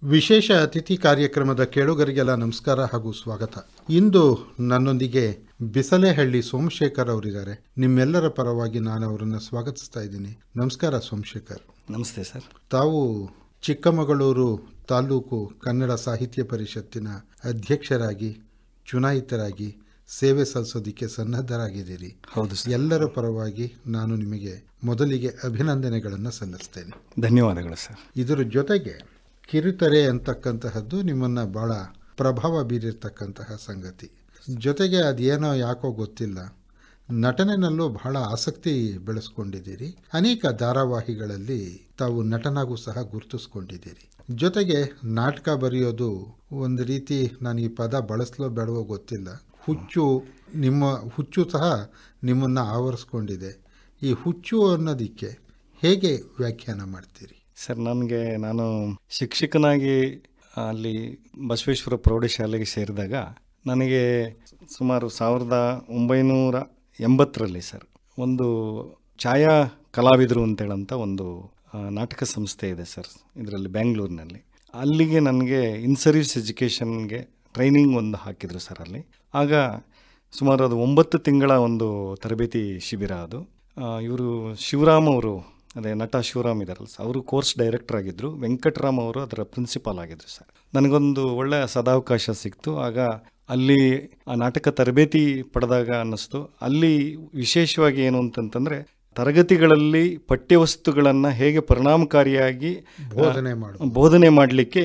ವಿಶೇಷ ಅತಿಥಿ ಕಾರ್ಯಕ್ರಮದ ಕೇಳುಗರಿಗೆಲ್ಲ ನಮಸ್ಕಾರ ಹಾಗೂ ಸ್ವಾಗತ ಇಂದು ನನ್ನೊಂದಿಗೆ ಬಿಸಲೆಹಳ್ಳಿ ಸೋಮಶೇಖರ್ ಅವರಿದ್ದಾರೆ ನಿಮ್ಮೆಲ್ಲರ ಪರವಾಗಿ ನಾನು ಅವರನ್ನು ಸ್ವಾಗತಿಸ್ತಾ ಇದ್ದೀನಿ ನಮಸ್ಕಾರ ಸೋಮಶೇಖರ್ ನಮಸ್ತೆ ಸರ್ ತಾವು ಚಿಕ್ಕಮಗಳೂರು ತಾಲೂಕು ಕನ್ನಡ ಸಾಹಿತ್ಯ ಪರಿಷತ್ತಿನ ಅಧ್ಯಕ್ಷರಾಗಿ ಚುನಾಯಿತರಾಗಿ ಸೇವೆ ಸಲ್ಲಿಸೋದಕ್ಕೆ ಸನ್ನದ್ಧರಾಗಿದ್ದೀರಿ ಹೌದು ಸರ್ ಎಲ್ಲರ ಪರವಾಗಿ ನಾನು ನಿಮಗೆ ಮೊದಲಿಗೆ ಅಭಿನಂದನೆಗಳನ್ನು ಸಲ್ಲಿಸ್ತೇನೆ ಧನ್ಯವಾದಗಳು ಸರ್ ಇದರ ಜೊತೆಗೆ ಕಿರುತೆರೆ ಅಂತಕ್ಕಂತಹದ್ದು ನಿಮ್ಮನ್ನು ಭಾಳ ಪ್ರಭಾವ ಬೀರಿರ್ತಕ್ಕಂತಹ ಸಂಗತಿ ಜೊತೆಗೆ ಅದೇನೋ ಯಾಕೋ ಗೊತ್ತಿಲ್ಲ ನಟನೆಯಲ್ಲೂ ಬಹಳ ಆಸಕ್ತಿ ಬೆಳೆಸ್ಕೊಂಡಿದ್ದೀರಿ ಅನೇಕ ಧಾರಾವಾಹಿಗಳಲ್ಲಿ ತಾವು ನಟನಾಗೂ ಸಹ ಗುರುತಿಸ್ಕೊಂಡಿದ್ದೀರಿ ಜೊತೆಗೆ ನಾಟಕ ಬರೆಯೋದು ಒಂದು ರೀತಿ ನಾನು ಈ ಪದ ಬಳಸಲೋ ಬೇಡವೋ ಗೊತ್ತಿಲ್ಲ ಹುಚ್ಚು ನಿಮ್ಮ ಹುಚ್ಚು ಸಹ ನಿಮ್ಮನ್ನು ಆವರಿಸ್ಕೊಂಡಿದೆ ಈ ಹುಚ್ಚು ಅನ್ನೋದಕ್ಕೆ ಹೇಗೆ ವ್ಯಾಖ್ಯಾನ ಮಾಡ್ತೀರಿ ಸರ್ ನನಗೆ ನಾನು ಶಿಕ್ಷಕನಾಗಿ ಅಲ್ಲಿ ಬಸವೇಶ್ವರ ಪ್ರೌಢಶಾಲೆಗೆ ಸೇರಿದಾಗ ನನಗೆ ಸುಮಾರು ಸಾವಿರದ ಒಂಬೈನೂರ ಎಂಬತ್ತರಲ್ಲಿ ಸರ್ ಒಂದು ಛಾಯಾ ಕಲಾವಿದರು ಅಂತೇಳಂತ ಒಂದು ಆ, ನಾಟಕ ಸಂಸ್ಥೆ ಇದೆ ಸರ್ ಇದರಲ್ಲಿ ಬ್ಯಾಂಗ್ಳೂರಿನಲ್ಲಿ ಅಲ್ಲಿಗೆ ನನಗೆ ಇನ್ ಸರ್ವಿಸ್ ಎಜುಕೇಷನ್ಗೆ ಟ್ರೈನಿಂಗ್ ಒಂದು ಹಾಕಿದರು ಸರ್ ಅಲ್ಲಿ ಆಗ ಸುಮಾರು ಅದು ಒಂಬತ್ತು ತಿಂಗಳ ಒಂದು ತರಬೇತಿ ಶಿಬಿರ ಅದು ಇವರು ಶಿವರಾಮ್ ಅವರು ಅದೇ ನಟ ಶಿವರಾಮ್ ಇದಾರಲ್ಲ ಸರ್ ಅವರು ಕೋರ್ಸ್ ಡೈರೆಕ್ಟರ್ ಆಗಿದ್ದರು ವೆಂಕಟರಾಮ್ ಅವರು ಅದರ ಪ್ರಿನ್ಸಿಪಾಲ್ ಆಗಿದ್ದರು ಸರ್ ನನಗೊಂದು ಒಳ್ಳೆಯ ಸದಾವಕಾಶ ಸಿಕ್ತು ಆಗ ಅಲ್ಲಿ ಆ ನಾಟಕ ತರಬೇತಿ ಪಡೆದಾಗ ಅನ್ನಿಸ್ತು ಅಲ್ಲಿ ವಿಶೇಷವಾಗಿ ಏನು ಅಂತಂತಂದರೆ ತರಗತಿಗಳಲ್ಲಿ ಪಠ್ಯವಸ್ತುಗಳನ್ನು ಹೇಗೆ ಪರಿಣಾಮಕಾರಿಯಾಗಿ ಬೋಧನೆ ಮಾಡು ಬೋಧನೆ ಮಾಡಲಿಕ್ಕೆ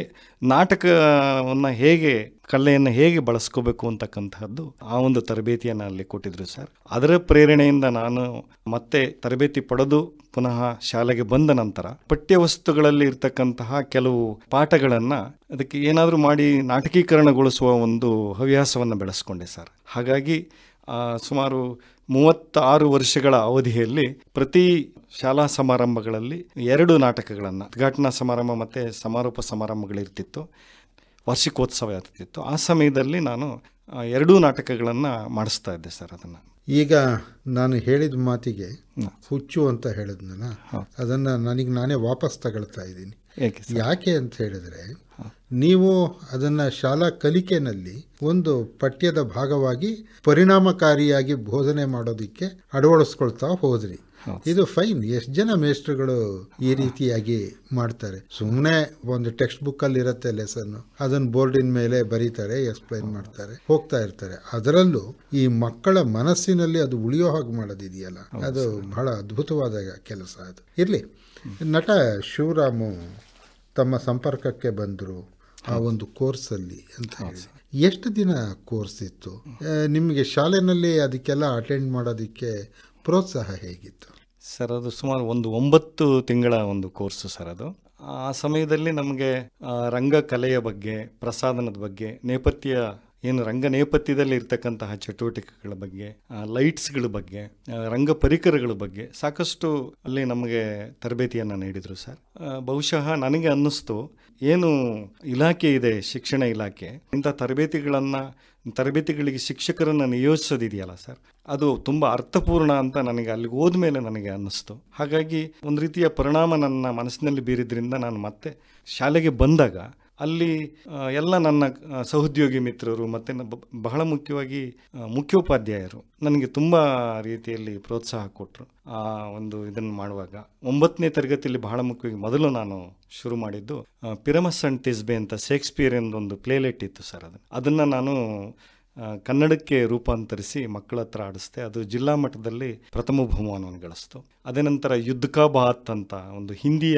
ನಾಟಕವನ್ನು ಹೇಗೆ ಕಲೆಯನ್ನು ಹೇಗೆ ಬಳಸ್ಕೋಬೇಕು ಅಂತಕ್ಕಂತಹದ್ದು ಆ ಒಂದು ತರಬೇತಿಯನ್ನು ಅಲ್ಲಿ ಕೊಟ್ಟಿದ್ರು ಸರ್ ಅದರ ಪ್ರೇರಣೆಯಿಂದ ನಾನು ಮತ್ತೆ ತರಬೇತಿ ಪಡೆದು ಪುನಃ ಶಾಲೆಗೆ ಬಂದ ನಂತರ ಪಠ್ಯವಸ್ತುಗಳಲ್ಲಿ ಇರ್ತಕ್ಕಂತಹ ಕೆಲವು ಪಾಠಗಳನ್ನು ಅದಕ್ಕೆ ಏನಾದರೂ ಮಾಡಿ ನಾಟಕೀಕರಣಗೊಳಿಸುವ ಒಂದು ಹವ್ಯಾಸವನ್ನು ಬೆಳೆಸ್ಕೊಂಡೆ ಸರ್ ಹಾಗಾಗಿ ಆ, ಸುಮಾರು ಮೂವತ್ತಾರು ವರ್ಷಗಳ ಅವಧಿಯಲ್ಲಿ ಪ್ರತಿ ಶಾಲಾ ಸಮಾರಂಭಗಳಲ್ಲಿ ಎರಡು ನಾಟಕಗಳನ್ನು ಉದ್ಘಾಟನಾ ಸಮಾರಂಭ ಮತ್ತು ಸಮಾರೋಪ ಸಮಾರಂಭಗಳಿರ್ತಿತ್ತು ವಾರ್ಷಿಕೋತ್ಸವ ಇರ್ತಿತ್ತು ಆ ಸಮಯದಲ್ಲಿ ನಾನು ಆ, ಎರಡೂ ನಾಟಕಗಳನ್ನು ಮಾಡಿಸ್ತಾ ಇದ್ದೆ ಸರ್ ಅದನ್ನು ಈಗ ನಾನು ಹೇಳಿದ ಮಾತಿಗೆ ಹುಚ್ಚು ಅಂತ ಹೇಳಿದ್ನಲ್ಲ ಅದನ್ನು ನನಗೆ ನಾನೇ ವಾಪಸ್ ತಗೊಳ್ತಾ ಇದ್ದೀನಿ ಏಕೆ ಸರ್ ಯಾಕೆ ಅಂತ ಹೇಳಿದ್ರೆ ನೀವು ಅದನ್ನು ಶಾಲಾ ಕಲಿಕೆನಲ್ಲಿ ಒಂದು ಪಠ್ಯದ ಭಾಗವಾಗಿ ಪರಿಣಾಮಕಾರಿಯಾಗಿ ಬೋಧನೆ ಮಾಡೋದಕ್ಕೆ ಅಳವಡಿಸ್ಕೊಳ್ತಾ ಹೋದ್ರಿ ಇದು ಫೈನ್ ಎಷ್ಟು ಜನ ಮೇಸ್ಟ್ರುಗಳು ಈ ರೀತಿಯಾಗಿ ಮಾಡ್ತಾರೆ ಸುಮ್ಮನೆ ಒಂದು ಟೆಕ್ಸ್ಟ್ ಬುಕ್ ಅಲ್ಲಿ ಇರುತ್ತೆ ಲೆಸನ್ ಅದನ್ನ ಬೋರ್ಡಿನ ಮೇಲೆ ಬರೀತಾರೆ ಎಕ್ಸ್ಪ್ಲೈನ್ ಮಾಡ್ತಾರೆ ಹೋಗ್ತಾ ಇರ್ತಾರೆ ಅದರಲ್ಲೂ ಈ ಮಕ್ಕಳ ಮನಸ್ಸಿನಲ್ಲಿ ಅದು ಉಳಿಯೋ ಹಾಗೆ ಮಾಡೋದಿದೆಯಲ್ಲ ಅದು ಬಹಳ ಅದ್ಭುತವಾದ ಕೆಲಸ ಅದು ಇರಲಿ ನಟ ಶಿವರಾಮು ತಮ್ಮ ಸಂಪರ್ಕಕ್ಕೆ ಬಂದರು ಆ ಒಂದು ಕೋರ್ಸಲ್ಲಿ ಅಂತ ಹೇಳಿ ಎಷ್ಟು ದಿನ ಕೋರ್ಸ್ ಇತ್ತು ಆ, ನಿಮಗೆ ಶಾಲೆನಲ್ಲಿ ಅದಕ್ಕೆಲ್ಲ ಅಟೆಂಡ್ ಮಾಡೋದಕ್ಕೆ ಪ್ರೋತ್ಸಾಹ ಹೇಗಿತ್ತು ಸರ್ ಅದು ಸುಮಾರು ಒಂದು ಒಂಬತ್ತು ತಿಂಗಳ ಒಂದು ಕೋರ್ಸು ಸರ್ ಅದು ಆ ಸಮಯದಲ್ಲಿ ನಮಗೆ ಆ, ರಂಗಕಲೆಯ ಬಗ್ಗೆ ಪ್ರಸಾದನದ ಬಗ್ಗೆ ನೇಪಥ್ಯ ಏನು ರಂಗ ನೇಪಥ್ಯದಲ್ಲಿ ಇರ್ತಕ್ಕಂತಹ ಚಟುವಟಿಕೆಗಳ ಬಗ್ಗೆ ಆ, ಲೈಟ್ಸ್ಗಳ ಬಗ್ಗೆ ಆ, ರಂಗ ಪರಿಕರಗಳ ಬಗ್ಗೆ ಸಾಕಷ್ಟು ಅಲ್ಲಿ ನಮಗೆ ತರಬೇತಿಯನ್ನು ನೀಡಿದರು ಸರ್ ಆ, ಬಹುಶಃ ನನಗೆ ಅನ್ನಿಸ್ತು ಏನು ಇಲಾಖೆ ಇದೆ ಶಿಕ್ಷಣ ಇಲಾಖೆ ಇಂಥ ತರಬೇತಿಗಳನ್ನು ತರಬೇತಿಗಳಿಗೆ ಶಿಕ್ಷಕರನ್ನು ನಿಯೋಜಿಸೋದಿದೆಯಲ್ಲ ಸರ್ ಅದು ತುಂಬ ಅರ್ಥಪೂರ್ಣ ಅಂತ ನನಗೆ ಅಲ್ಲಿಗೆ ಹೋದ್ಮೇಲೆ ನನಗೆ ಅನ್ನಿಸ್ತು ಹಾಗಾಗಿ ಒಂದು ರೀತಿಯ ಪರಿಣಾಮ ನನ್ನ ಮನಸ್ಸಿನಲ್ಲಿ ಬೀರಿದ್ರಿಂದ ನಾನು ಮತ್ತೆ ಶಾಲೆಗೆ ಬಂದಾಗ ಅಲ್ಲಿ ಆ, ಎಲ್ಲ ನನ್ನ ಆ, ಸಹೋದ್ಯೋಗಿ ಮಿತ್ರರು ಮತ್ತು ನ- ಬ- ಬಹಳ ಮುಖ್ಯವಾಗಿ ಆ, ಮುಖ್ಯೋಪಾಧ್ಯಾಯರು ನನಗೆ ತುಂಬ ರೀತಿಯಲ್ಲಿ ಪ್ರೋತ್ಸಾಹ ಕೊಟ್ಟರು ಆ ಒಂದು ಇದನ್ನು ಮಾಡುವಾಗ ಒಂಬತ್ತನೇ ತರಗತಿಯಲ್ಲಿ ಬಹಳ ಮುಖ್ಯವಾಗಿ ಮೊದಲು ನಾನು ಶುರು ಮಾಡಿದ್ದು ಆ, ಪಿರಮಸ್ ಅಂಡ್ ತಿಸ್ಬೆ ಅಂತ ಶೇಕ್ಸ್ಪಿಯರ್ ಒಂದು ಪ್ಲೇಲೆಟ್ ಇತ್ತು ಸರ್ ಅದು ಅದನ್ನು ನಾನು ಆ, ಕನ್ನಡಕ್ಕೆ ರೂಪಾಂತರಿಸಿ ಮಕ್ಕಳ ಹತ್ರ ಆಡಿಸ್ದೆ ಅದು ಜಿಲ್ಲಾ ಮಟ್ಟದಲ್ಲಿ ಪ್ರಥಮ ಬಹುಮಾನವನ್ನು ಗಳಿಸ್ತು ಅದೇ ನಂತರ ಯುದ್ಧ ಕಾ ಬಾತ್ ಅಂತ ಒಂದು ಹಿಂದಿಯ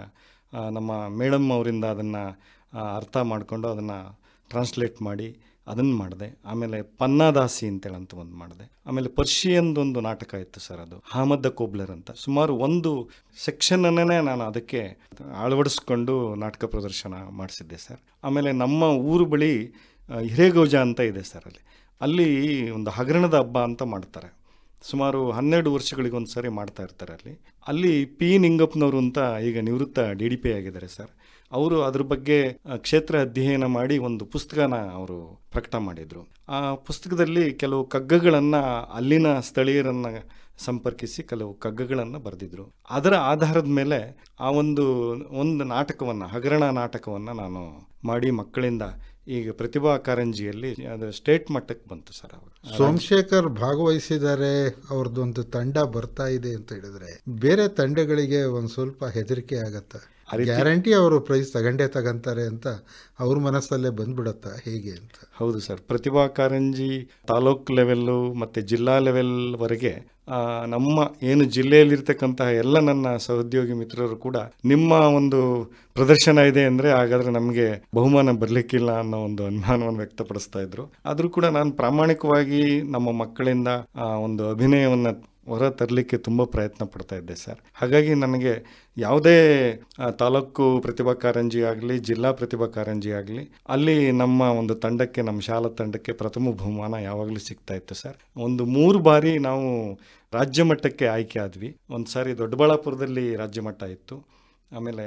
ಆ, ನಮ್ಮ ಮೇಡಮ್ ಅವರಿಂದ ಅದನ್ನು ಅರ್ಥ ಮಾಡಿಕೊಂಡು ಅದನ್ನು ಟ್ರಾನ್ಸ್ಲೇಟ್ ಮಾಡಿ ಅದನ್ನು ಮಾಡಿದೆ ಆಮೇಲೆ ಪನ್ನಾದಾಸಿ ಅಂತೇಳಂತ ಒಂದು ಮಾಡಿದೆ ಆಮೇಲೆ ಪರ್ಷಿಯನ್ದೊಂದು ನಾಟಕ ಇತ್ತು ಸರ್ ಅದು ಹಾಮದ್ದ ಕೋಬ್ಲರ್ ಅಂತ ಸುಮಾರು ಒಂದು ಸೆಕ್ಷನನ್ನೇ ನಾನು ಅದಕ್ಕೆ ಅಳವಡಿಸ್ಕೊಂಡು ನಾಟಕ ಪ್ರದರ್ಶನ ಮಾಡಿಸಿದ್ದೆ ಸರ್ ಆಮೇಲೆ ನಮ್ಮ ಊರು ಬಳಿ ಆ, ಹಿರೇಗೌಜ ಅಂತ ಇದೆ ಸರ್ ಅಲ್ಲಿ ಅಲ್ಲಿ ಒಂದು ಹಗರಣದ ಹಬ್ಬ ಅಂತ ಮಾಡ್ತಾರೆ ಸುಮಾರು ಹನ್ನೆರಡು ವರ್ಷಗಳಿಗೆ ಒಂದು ಸಾರಿ ಮಾಡ್ತಾ ಇರ್ತಾರೆ ಅಲ್ಲಿ ಅಲ್ಲಿ ಪಿ ನಿಂಗಪ್ಪನವರು ಅಂತ ಈಗ ನಿವೃತ್ತ ಡಿ ಡಿ ಪಿ ಆಗಿದ್ದಾರೆ ಸರ್ ಅವರು ಅದ್ರ ಬಗ್ಗೆ ಆ, ಕ್ಷೇತ್ರ ಅಧ್ಯಯನ ಮಾಡಿ ಒಂದು ಪುಸ್ತಕನ ಅವರು ಪ್ರಕಟ ಮಾಡಿದರು ಆ ಪುಸ್ತಕದಲ್ಲಿ ಕೆಲವು ಕಗ್ಗಗಳನ್ನು ಅಲ್ಲಿನ ಸ್ಥಳೀಯರನ್ನು ಸಂಪರ್ಕಿಸಿ ಕೆಲವು ಕಗ್ಗಗಳನ್ನು ಬರೆದಿದ್ರು ಅದರ ಆಧಾರದ ಮೇಲೆ ಆ ಒಂದು ಒಂದು ನಾಟಕವನ್ನು ಹಗರಣ ನಾಟಕವನ್ನು ನಾನು ಮಾಡಿ ಮಕ್ಕಳಿಂದ ಈಗ ಪ್ರತಿಭಾ ಕಾರಂಜಿಯಲ್ಲಿ ಅದು ಸ್ಟೇಟ್ ಮಟ್ಟಕ್ಕೆ ಬಂತು ಸರ್ ಅವರು ಸೋಮಶೇಖರ್ ಭಾಗವಹಿಸಿದ್ದಾರೆ ಅವ್ರದ್ದೊಂದು ತಂಡ ಬರ್ತಾ ಇದೆ ಅಂತ ಹೇಳಿದ್ರೆ ಬೇರೆ ತಂಡಗಳಿಗೆ ಒಂದ್ ಸ್ವಲ್ಪ ಹೆದರಿಕೆ ಆಗತ್ತ ಗ್ಯಾರಂಟಿ ಅವರು ಪ್ರೈಸ್ ತಗೊಂಡೇ ತಗಂತಾರೆ ಅಂತ ಅವ್ರ ಮನಸ್ಸಲ್ಲೇ ಬಂದ್ಬಿಡತ್ತಾ ಹೇಗೆ ಅಂತ ಹೌದು ಸರ್ ಪ್ರತಿಭಾ ಕಾರಂಜಿ ತಾಲೂಕ್ ಲೆವೆಲ್ಲು ಮತ್ತು ಜಿಲ್ಲಾ ಲೆವೆಲ್ವರೆಗೆ ಆ, ನಮ್ಮ ಏನು ಜಿಲ್ಲೆಯಲ್ಲಿರ್ತಕ್ಕಂತಹ ಎಲ್ಲ ನನ್ನ ಸಹೋದ್ಯೋಗಿ ಮಿತ್ರರು ಕೂಡ ನಿಮ್ಮ ಒಂದು ಪ್ರದರ್ಶನ ಇದೆ ಅಂದರೆ ಹಾಗಾದರೆ ನಮಗೆ ಬಹುಮಾನ ಬರಲಿಕ್ಕಿಲ್ಲ ಅನ್ನೋ ಒಂದು ಅನುಮಾನವನ್ನು ವ್ಯಕ್ತಪಡಿಸ್ತಾ ಇದ್ರು ಆದರೂ ಕೂಡ ನಾನು ಪ್ರಾಮಾಣಿಕವಾಗಿ ನಮ್ಮ ಮಕ್ಕಳಿಂದ ಆ, ಒಂದು ಅಭಿನಯವನ್ನು ಹೊರ ತರಲಿಕ್ಕೆ ತುಂಬ ಪ್ರಯತ್ನ ಪಡ್ತಾ ಇದ್ದೆ ಸರ್ ಹಾಗಾಗಿ ನನಗೆ ಯಾವುದೇ ಆ, ತಾಲೂಕು ಪ್ರತಿಭಾ ಕಾರಂಜಿ ಆಗಲಿ ಜಿಲ್ಲಾ ಪ್ರತಿಭಾ ಕಾರಂಜಿ ಆಗಲಿ ಅಲ್ಲಿ ನಮ್ಮ ಒಂದು ತಂಡಕ್ಕೆ ನಮ್ಮ ಶಾಲಾ ತಂಡಕ್ಕೆ ಪ್ರಥಮ ಬಹುಮಾನ ಯಾವಾಗಲೂ ಸಿಗ್ತಾ ಇತ್ತು ಸರ್ ಒಂದು ಮೂರು ಬಾರಿ ನಾವು ರಾಜ್ಯ ಮಟ್ಟಕ್ಕೆ ಆಯ್ಕೆ ಆದ್ವಿ ಒಂದು ಸಾರಿ ದೊಡ್ಡಬಳ್ಳಾಪುರದಲ್ಲಿ ರಾಜ್ಯ ಮಟ್ಟ ಇತ್ತು ಆಮೇಲೆ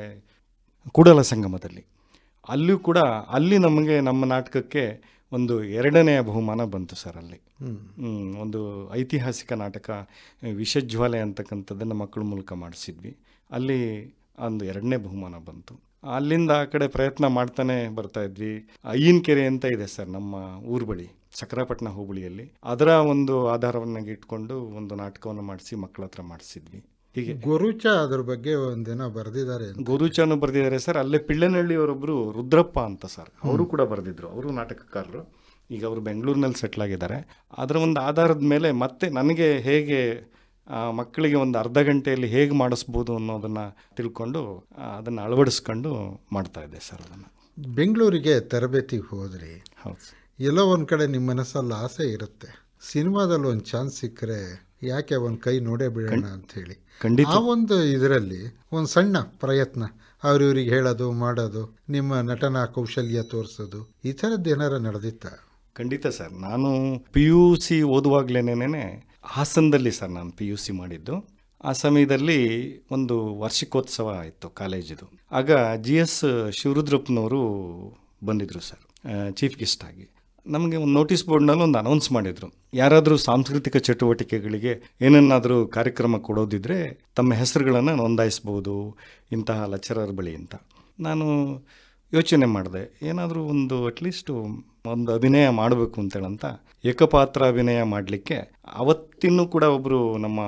ಕೂಡಲ ಸಂಗಮದಲ್ಲಿ ಅಲ್ಲಿಯೂ ಕೂಡ ಅಲ್ಲಿ ನಮಗೆ ನಮ್ಮ ನಾಟಕಕ್ಕೆ ಒಂದು ಎರಡನೆಯ ಬಹುಮಾನ ಬಂತು ಸರ್ ಅಲ್ಲಿ ಹ್ಮ್, ಒಂದು ಐತಿಹಾಸಿಕ ನಾಟಕ ವಿಷಜ್ವಾಲೆ ಅಂತಕ್ಕಂಥದ್ದನ್ನು ಮಕ್ಕಳ ಮೂಲಕ ಮಾಡಿಸಿದ್ವಿ ಅಲ್ಲಿ ಒಂದು ಎರಡನೇ ಬಹುಮಾನ ಬಂತು ಅಲ್ಲಿಂದ ಆ ಕಡೆ ಪ್ರಯತ್ನ ಮಾಡ್ತಾನೆ ಬರ್ತಾ ಇದ್ವಿ ಅಯ್ಯನಕೆರೆ ಅಂತ ಇದೆ ಸರ್ ನಮ್ಮ ಊರ್ ಬಳಿ ಸಕರಾಪಟ್ಟಣ ಹೋಬಳಿಯಲ್ಲಿ ಅದರ ಒಂದು ಆಧಾರವನ್ನ ಇಟ್ಕೊಂಡು ಒಂದು ನಾಟಕವನ್ನು ಮಾಡಿಸಿ ಮಕ್ಕಳ ಹತ್ರ ಮಾಡಿಸಿದ್ವಿ ಹೀಗೆ ಗುರುಚ ಅದ್ರ ಬಗ್ಗೆ ಒಂದಿನ ಬರೆದಿದ್ದಾರೆ ಅಂತ ಗೋರುಚಾನು ಬರೆದಿದ್ದಾರೆ ಸರ್ ಅಲ್ಲೇ ಪಿಳ್ಳೆನಹಳ್ಳಿಯವರೊಬ್ಬರು ರುದ್ರಪ್ಪ ಅಂತ ಸರ್ ಅವರು ಕೂಡ ಬರೆದಿದ್ರು ಅವರು ನಾಟಕಕಾರರು ಈಗ ಅವರು ಬೆಂಗಳೂರಿನಲ್ಲಿ ಸೆಟ್ಲ್ ಆಗಿದ್ದಾರೆ ಅದರ ಒಂದು ಆಧಾರದ ಮೇಲೆ ಮತ್ತೆ ನನಗೆ ಹೇಗೆ ಆ, ಮಕ್ಕಳಿಗೆ ಒಂದು ಅರ್ಧ ಗಂಟೆಯಲ್ಲಿ ಹೇಗೆ ಮಾಡಿಸ್ಬೋದು ಅನ್ನೋದನ್ನು ತಿಳ್ಕೊಂಡು ಆ, ಅದನ್ನು ಅಳವಡಿಸ್ಕೊಂಡು ಮಾಡ್ತಾ ಇದ್ದೆ ಸರ್ ಅದನ್ನು ಬೆಂಗಳೂರಿಗೆ ತರಬೇತಿಗೆ ಹೋದ್ರಿ ಹೌದು ಸರ್ ಎಲ್ಲೋ ಒಂದ್ ಕಡೆ ನಿಮ್ಮ ಮನಸ್ಸಲ್ಲಿ ಆಸೆ ಇರುತ್ತೆ ಸಿನಿಮಾದಲ್ಲಿ ಒಂದು ಚಾನ್ಸ್ ಸಿಕ್ಕರೆ ಯಾಕೆ ಒಂದು ಕೈ ನೋಡೇ ಬಿಡೋಣ ಅಂತ ಹೇಳಿ ಖಂಡಿತ ಆ ಒಂದು ಇದರಲ್ಲಿ ಒಂದು ಸಣ್ಣ ಪ್ರಯತ್ನ ಅವ್ರ ಇವ್ರಿಗೆ ಹೇಳೋದು ಮಾಡೋದು ನಿಮ್ಮ ನಟನಾ ಕೌಶಲ್ಯ ತೋರಿಸೋದು ಈ ಥರದ್ದು ಏನಾರ ನಡೆದಿತ್ತ ಖಂಡಿತ ಸರ್ ನಾನು ಪಿ ಯು ಸಿ ಓದುವಾಗ್ಲೇನೇನೆ ಹಾಸನದಲ್ಲಿ ಸರ್ ನಾನು ಪಿ ಯು ಸಿ ಮಾಡಿದ್ದು ಆ ಸಮಯದಲ್ಲಿ ಒಂದು ವಾರ್ಷಿಕೋತ್ಸವ ಇತ್ತು ಕಾಲೇಜಿದು ಆಗ ಜಿ ಎಸ್ ಶಿವರುದ್ರಪ್ಪನವರು ಬಂದಿದ್ರು ಸರ್ ಚೀಫ್ ಗೆಸ್ಟ್ ಆಗಿ ನಮಗೆ ಒಂದು ನೋಟಿಸ್ ಬೋರ್ಡ್ನಲ್ಲಿ ಒಂದು ಅನೌನ್ಸ್ ಮಾಡಿದರು ಯಾರಾದರೂ ಸಾಂಸ್ಕೃತಿಕ ಚಟುವಟಿಕೆಗಳಿಗೆ ಏನನ್ನಾದರೂ ಕಾರ್ಯಕ್ರಮ ಕೊಡೋದಿದ್ರೆ ತಮ್ಮ ಹೆಸರುಗಳನ್ನು ನೋಂದಾಯಿಸ್ಬೋದು ಇಂತಹ ಲೆಕ್ಚರರ್ ಬಳಿ ಅಂತ ನಾನು ಯೋಚನೆ ಮಾಡಿದೆ ಏನಾದರೂ ಒಂದು ಅಟ್ಲೀಸ್ಟು ಒಂದು ಅಭಿನಯ ಮಾಡಬೇಕು ಅಂತೇಳಂತ ಏಕಪಾತ್ರ ಅಭಿನಯ ಮಾಡಲಿಕ್ಕೆ ಅವತ್ತಿನೂ ಕೂಡ ಒಬ್ಬರು ನಮ್ಮ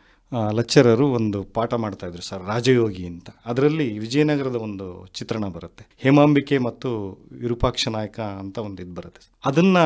ಲೆಕ್ಚರರು ಒಂದು ಪಾಠ ಮಾಡ್ತಾ ಇದ್ರು ಸರ್ ರಾಜಯೋಗಿ ಅಂತ ಅದರಲ್ಲಿ ವಿಜಯನಗರದ ಒಂದು ಚಿತ್ರಣ ಬರುತ್ತೆ ಹೇಮಾಂಬಿಕೆ ಮತ್ತು ವಿರೂಪಾಕ್ಷ ನಾಯಕ ಅಂತ ಒಂದು ಇದು ಬರುತ್ತೆ ಅದನ್ನು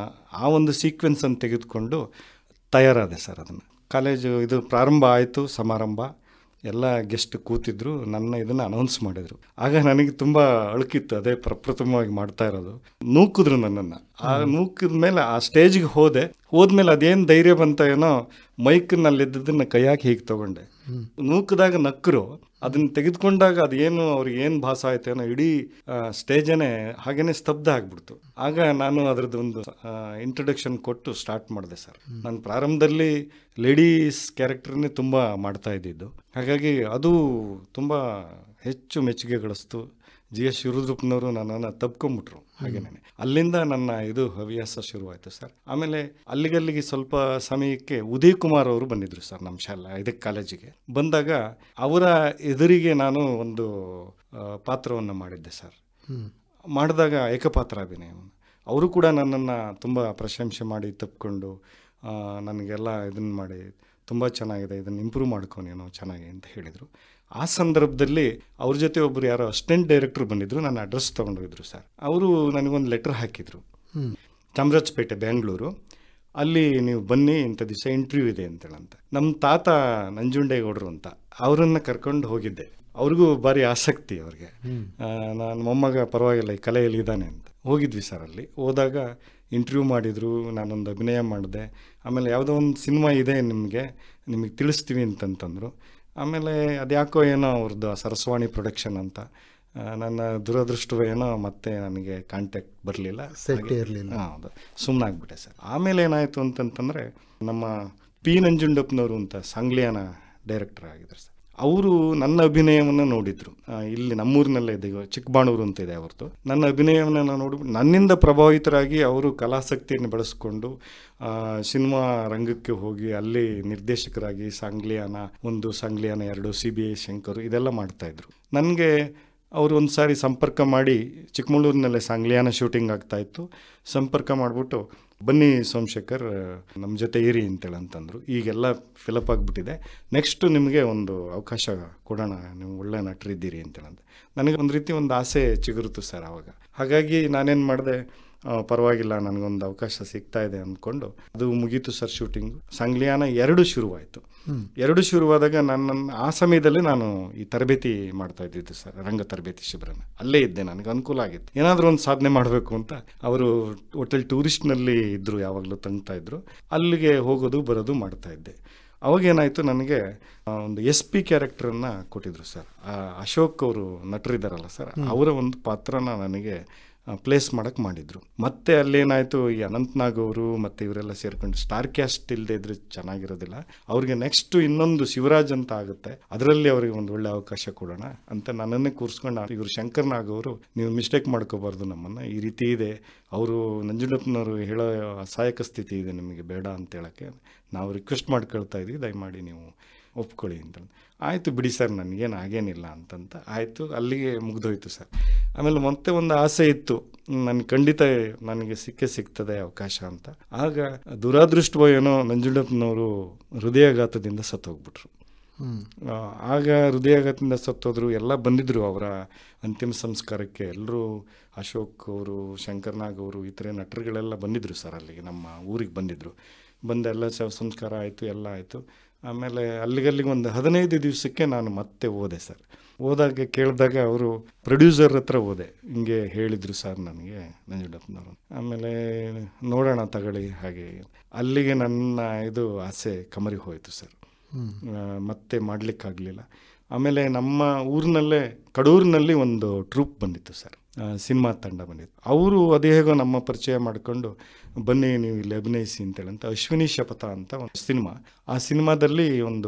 ಆ ಒಂದು ಸೀಕ್ವೆನ್ಸ್ ಅನ್ನು ತೆಗೆದುಕೊಂಡು ತಯಾರಾದೆ ಸರ್ ಅದನ್ನು ಕಾಲೇಜು ಇದು ಪ್ರಾರಂಭ ಆಯಿತು ಸಮಾರಂಭ ಎಲ್ಲ ಗೆಸ್ಟ್ ಕೂತಿದ್ರು ನನ್ನ ಇದನ್ನು ಅನೌನ್ಸ್ ಮಾಡಿದರು ಆಗ ನನಗೆ ತುಂಬ ಅಳುಕಿತ್ತು ಅದೇ ಪ್ರಪ್ರಥಮವಾಗಿ ಮಾಡ್ತಾ ಇರೋದು ನೂಕಿದ್ರು ನನ್ನನ್ನು ಆ ನೂಕಿದ ಮೇಲೆ ಆ ಸ್ಟೇಜ್ಗೆ ಹೋದೆ ಹೋದ್ಮೇಲೆ ಅದೇನು ಧೈರ್ಯ ಬಂತ ಏನೋ ಮೈಕ್ನಲ್ಲಿದ್ದದನ್ನ ಕೈಯಾಕಿ ಹೀಗೆ ತಗೊಂಡೆ ನೂಕಿದಾಗ ನಕ್ಕರು ಅದನ್ನ ತೆಗೆದುಕೊಂಡಾಗ ಅದೇನು ಅವ್ರಿಗೆ ಏನು ಭಾಸ ಆಯ್ತು ಏನೋ ಇಡೀ ಸ್ಟೇಜನೇ ಹಾಗೇನೆ ಸ್ತಬ್ಧ ಆಗ್ಬಿಡ್ತು ಆಗ ನಾನು ಅದರದ್ದು ಒಂದು ಇಂಟ್ರೊಡಕ್ಷನ್ ಕೊಟ್ಟು ಸ್ಟಾರ್ಟ್ ಮಾಡಿದೆ ಸರ್ ನಾನು ಪ್ರಾರಂಭದಲ್ಲಿ ಲೇಡೀಸ್ ಕ್ಯಾರೆಕ್ಟರ್ನೇ ತುಂಬ ಮಾಡ್ತಾ ಇದ್ದಿದ್ದು ಹಾಗಾಗಿ ಅದು ತುಂಬ ಹೆಚ್ಚು ಮೆಚ್ಚುಗೆ ಗಳಿಸ್ತು ಜಿ ಎಸ್ ಶಿವರುದ್ರಪ್ಪನವರು ನನ್ನನ್ನು ತಪ್ಕೊಂಬಿಟ್ರು ಹಾಗೇನೆ ಅಲ್ಲಿಂದ ನನ್ನ ಇದು ಹವ್ಯಾಸ ಶುರುವಾಯಿತು ಸರ್ ಆಮೇಲೆ ಅಲ್ಲಿಗಲ್ಲಿಗೆ ಸ್ವಲ್ಪ ಸಮಯಕ್ಕೆ ಉದಯ್ ಕುಮಾರ್ ಅವರು ಬಂದಿದ್ರು ಸರ್ ನಮ್ಮ ಶಾಲಾ ಇದಕ್ಕೆ ಕಾಲೇಜಿಗೆ ಬಂದಾಗ ಅವರ ಎದುರಿಗೆ ನಾನು ಒಂದು ಪಾತ್ರವನ್ನು ಮಾಡಿದ್ದೆ ಸರ್ ಮಾಡಿದಾಗ ಏಕಪಾತ್ರ ಅಭಿನಯವನ್ನು ಅವರು ಕೂಡ ನನ್ನನ್ನು ತುಂಬ ಪ್ರಶಂಸೆ ಮಾಡಿ ತಪ್ಕೊಂಡು ಆ, ನನಗೆಲ್ಲ ಇದನ್ನು ಮಾಡಿ ತುಂಬ ಚೆನ್ನಾಗಿದೆ ಇದನ್ನು ಇಂಪ್ರೂವ್ ಮಾಡ್ಕೊ ನೀನು ಚೆನ್ನಾಗಿ ಅಂತ ಹೇಳಿದರು ಆ ಸಂದರ್ಭದಲ್ಲಿ ಅವ್ರ ಜೊತೆ ಒಬ್ಬರು ಯಾರೋ ಅಸಿಸ್ಟೆಂಟ್ ಡೈರೆಕ್ಟ್ರು ಬಂದಿದ್ರು ನನ್ನ ಅಡ್ರೆಸ್ ತೊಗೊಂಡಿದ್ರು ಸರ್ ಅವರು ನನಗೊಂದು ಲೆಟರ್ ಹಾಕಿದರು ಚಾಮರಾಜಪೇಟೆ ಬೆಂಗಳೂರು ಅಲ್ಲಿ ನೀವು ಬನ್ನಿ ಇಂಥ ದಿವಸ ಇಂಟರ್ವ್ಯೂ ಇದೆ ಅಂತೇಳಂತ ನಮ್ಮ ತಾತ ನಂಜುಂಡೇಗೌಡರು ಅಂತ ಅವರನ್ನು ಕರ್ಕೊಂಡು ಹೋಗಿದ್ದೆ ಅವ್ರಿಗೂ ಭಾರಿ ಆಸಕ್ತಿ ಅವ್ರಿಗೆ ನಾನು ಮೊಮ್ಮಗ ಪರವಾಗಿಲ್ಲ ಈ ಕಲೆಯಲ್ಲಿ ಇದ್ದಾನೆ ಅಂತ ಹೋಗಿದ್ವಿ ಸರ್ ಅಲ್ಲಿ ಹೋದಾಗ ಇಂಟರ್ವ್ಯೂ ಮಾಡಿದರು ನಾನೊಂದು ಅಭಿನಯ ಮಾಡಿದೆ ಆಮೇಲೆ ಯಾವುದೋ ಒಂದು ಸಿನಿಮಾ ಇದೆ ನಿಮಗೆ ನಿಮಗೆ ತಿಳಿಸ್ತೀವಿ ಅಂತಂತಂದರು ಆಮೇಲೆ ಅದ್ಯಾಕೋ ಏನೋ ಅವ್ರದ್ದು ಸರಸ್ವಾಣಿ ಪ್ರೊಡಕ್ಷನ್ ಅಂತ ಆ, ನನ್ನ ದುರದೃಷ್ಟವೇನೋ ಮತ್ತೆ ನನಗೆ ಕಾಂಟ್ಯಾಕ್ಟ್ ಬರಲಿಲ್ಲ ಸೆಟ್ ಇರಲಿಲ್ಲ ಹೌದು ಸುಮ್ಮನಾಗ್ಬಿಟ್ಟೆ ಸರ್ ಆಮೇಲೆ ಏನಾಯಿತು ಅಂತಂತಂದರೆ ನಮ್ಮ ಪಿ ನಂಜುಂಡಪ್ಪನವರು ಅಂತ ಸಂಗ್ಲಿಯಾನ ಡೈರೆಕ್ಟರ್ ಆಗಿದ್ದಾರೆ ಸರ್ ಅವರು ನನ್ನ ಅಭಿನಯವನ್ನು ನೋಡಿದ್ರು ಆ, ಇಲ್ಲಿ ನಮ್ಮೂರಿನಲ್ಲೇ ಇದೆ ಇವಾಗ ಚಿಕ್ಕಬಾಣೂರು ಅಂತ ಇದೆ ಅವ್ರದ್ದು ನನ್ನ ಅಭಿನಯವನ್ನು ನೋಡಿ ನನ್ನಿಂದ ಪ್ರಭಾವಿತರಾಗಿ ಅವರು ಕಲಾಸಕ್ತಿಯನ್ನು ಬೆಳೆಸ್ಕೊಂಡು ಆ, ಸಿನಿಮಾ ರಂಗಕ್ಕೆ ಹೋಗಿ ಅಲ್ಲಿ ನಿರ್ದೇಶಕರಾಗಿ ಸಾಂಗ್ಲಿಯಾನ ಒಂದು ಸಾಂಗ್ಲಿಯಾನ ಎರಡು ಸಿ ಬಿ ಐ ಶಂಕರ್ ಇದೆಲ್ಲ ಮಾಡ್ತಾ ಇದ್ರು ನನಗೆ ಅವರು ಒಂದು ಸಾರಿ ಸಂಪರ್ಕ ಮಾಡಿ ಚಿಕ್ಕಮಗಳೂರಿನಲ್ಲೇ ಸಾಂಗ್ಲಿಯಾನ ಶೂಟಿಂಗ್ ಆಗ್ತಾ ಇತ್ತು ಸಂಪರ್ಕ ಮಾಡಿಬಿಟ್ಟು ಬನ್ನಿ ಸೋಮಶೇಖರ್ ನಮ್ಮ ಜೊತೆ ಇರಿ ಅಂತೇಳಿ ಅಂತಂದರು ಈಗೆಲ್ಲ ಫಿಲಪ್ ಆಗಿಬಿಟ್ಟಿದೆ ನೆಕ್ಸ್ಟ್ ನಿಮಗೆ ಒಂದು ಅವಕಾಶ ಕೊಡೋಣ ನೀವು ಒಳ್ಳೆ ನಟರಿದ್ದೀರಿ ಅಂತೇಳಂತ ನನಗೆ ಒಂದು ರೀತಿ ಒಂದು ಆಸೆ ಚಿಗುರುತು ಸರ್ ಆವಾಗ ಹಾಗಾಗಿ ನಾನೇನು ಮಾಡಿದೆ ಆ, ಪರವಾಗಿಲ್ಲ ನನಗೊಂದು ಅವಕಾಶ ಸಿಗ್ತಾ ಇದೆ ಅಂದ್ಕೊಂಡು ಅದು ಮುಗೀತು ಸರ್ ಶೂಟಿಂಗು ಸಂಗ್ಲಿಯಾನ ಎರಡು ಶುರುವಾಯಿತು ಎರಡು ಶುರುವಾದಾಗ ನನ್ನ ಆ ಸಮಯದಲ್ಲಿ ನಾನು ಈ ತರಬೇತಿ ಮಾಡ್ತಾ ಇದ್ದಿದ್ದು ಸರ್ ರಂಗ ತರಬೇತಿ ಶಿಬಿರನ ಅಲ್ಲೇ ಇದ್ದೆ ನನಗೆ ಅನುಕೂಲ ಆಗಿತ್ತು ಏನಾದರೂ ಒಂದು ಸಾಧನೆ ಮಾಡಬೇಕು ಅಂತ ಅವರು ಹೋಟೆಲ್ ಟೂರಿಸ್ಟ್ನಲ್ಲಿ ಇದ್ದರು ಯಾವಾಗಲೂ ತಂಗ್ತಾ ಇದ್ರು ಅಲ್ಲಿಗೆ ಹೋಗೋದು ಬರೋದು ಮಾಡ್ತಾ ಇದ್ದೆ ಅವಾಗೇನಾಯಿತು ನನಗೆ ಆ, ಒಂದು ಎಸ್ ಪಿ ಕ್ಯಾರೆಕ್ಟರನ್ನು ಕೊಟ್ಟಿದ್ರು ಸರ್ ಆ ಅಶೋಕ್ ಅವರು ನಟರಿದ್ದಾರಲ್ಲ ಸರ್ ಅವರ ಒಂದು ಪಾತ್ರನ ನನಗೆ ಪ್ಲೇಸ್ ಮಾಡಕ್ಕೆ ಮಾಡಿದ್ರು ಮತ್ತೆ ಅಲ್ಲೇನಾಯಿತು ಈ ಅನಂತ್ನಾಗ್ ಅವರು ಮತ್ತು ಇವರೆಲ್ಲ ಸೇರ್ಕೊಂಡು ಸ್ಟಾರ್ ಕ್ಯಾಸ್ಟ್ ಇಲ್ಲದೆ ಇದ್ರೆ ಚೆನ್ನಾಗಿರೋದಿಲ್ಲ ಅವ್ರಿಗೆ ನೆಕ್ಸ್ಟ್ ಇನ್ನೊಂದು ಶಿವರಾಜ್ ಅಂತ ಆಗುತ್ತೆ ಅದರಲ್ಲಿ ಅವರಿಗೆ ಒಂದು ಒಳ್ಳೆ ಅವಕಾಶ ಕೊಡೋಣ ಅಂತ ನನ್ನನ್ನೇ ಕೂರಿಸ್ಕೊಂಡು ಇವರು ಶಂಕರ್ನಾಗ್ ಅವರು ನೀವು ಮಿಸ್ಟೇಕ್ ಮಾಡ್ಕೋಬಾರ್ದು ನಮ್ಮನ್ನು ಈ ರೀತಿ ಇದೆ ಅವರು ನಂಜುಂಡಪ್ಪನವರು ಹೇಳೋ ಅಸಹಾಯಕ ಸ್ಥಿತಿ ಇದೆ ನಿಮಗೆ ಬೇಡ ಅಂತ ಹೇಳೋಕ್ಕೆ ನಾವು ರಿಕ್ವೆಸ್ಟ್ ಮಾಡ್ಕೊಳ್ತಾ ಇದ್ವಿ ದಯಮಾಡಿ ನೀವು ಒಪ್ಕೊಳ್ಳಿ ಅಂತ ಆಯಿತು ಬಿಡಿ ಸರ್ ನನಗೇನು ಆಗೇನಿಲ್ಲ ಅಂತಂತ ಆಯಿತು ಅಲ್ಲಿಗೆ ಮುಗ್ದೋಯ್ತು ಸರ್ ಆಮೇಲೆ ಮತ್ತೆ ಒಂದು ಆಸೆ ಇತ್ತು ನನಗೆ ಖಂಡಿತ ನನಗೆ ಸಿಕ್ಕೇ ಸಿಗ್ತದೆ ಅವಕಾಶ ಅಂತ ಆಗ ದುರಾದೃಷ್ಟವೋ ನಂಜುಂಡಪ್ಪನವರು ಹೃದಯಾಘಾತದಿಂದ ಸತ್ತೋಗ್ಬಿಟ್ರು ಆ, ಆಗ ಹೃದಯಾಘಾತದಿಂದ ಸತ್ತೋದ್ರು ಎಲ್ಲ ಬಂದಿದ್ರು ಅವರ ಅಂತಿಮ ಸಂಸ್ಕಾರಕ್ಕೆ ಎಲ್ಲರೂ ಅಶೋಕ್ ಅವರು ಶಂಕರ್ನಾಗ್ ಅವರು ಈ ಥರ ನಟರುಗಳೆಲ್ಲ ಬಂದಿದ್ರು ಸರ್ ಅಲ್ಲಿಗೆ ನಮ್ಮ ಊರಿಗೆ ಬಂದಿದ್ರು ಬಂದೆಲ್ಲ ಸ ಸಂಸ್ಕಾರ ಆಯಿತು ಎಲ್ಲ ಆಯಿತು ಆಮೇಲೆ ಅಲ್ಲಿಗಲ್ಲಿಗೆ ಒಂದು ಹದಿನೈದು ದಿವಸಕ್ಕೆ ನಾನು ಮತ್ತೆ ಹೋದೆ ಸರ್ ಹೋದಾಗ ಕೇಳಿದಾಗ ಅವರು ಪ್ರೊಡ್ಯೂಸರ್ ಹತ್ರ ಹೋದೆ ಹಿಂಗೆ ಹೇಳಿದರು ಸರ್ ನನಗೆ ನಂಜುಂಡಪ್ಪನವರು ಆಮೇಲೆ ನೋಡೋಣ ತಗೊಳ್ಳಿ ಹಾಗೆ ಅಲ್ಲಿಗೆ ನನ್ನ ಇದು ಆಸೆ ಕಮರಿ ಹೋಯಿತು ಸರ್ ಆ, ಮತ್ತೆ ಮಾಡಲಿಕ್ಕಾಗಲಿಲ್ಲ ಆಮೇಲೆ ನಮ್ಮ ಊರಿನಲ್ಲೇ ಕಡೂರಿನಲ್ಲಿ ಒಂದು ಟ್ರೂಪ್ ಬಂದಿತ್ತು ಸರ್ ಆ, ಸಿನಿಮಾ ತಂಡ ಬಂದಿತ್ತು ಅವರು ಅದೇ ಹೇಗೋ ನಮ್ಮ ಪರಿಚಯ ಮಾಡಿಕೊಂಡು ಬನ್ನಿ ನೀವು ಇಲ್ಲಿ ಅಭಿನಯಿಸಿ ಅಂತೇಳಿ ಅಂತ ಅಶ್ವಿನಿ ಶಪಥ ಅಂತ ಒಂದು ಸಿನಿಮಾ ಆ ಸಿನಿಮಾದಲ್ಲಿ ಒಂದು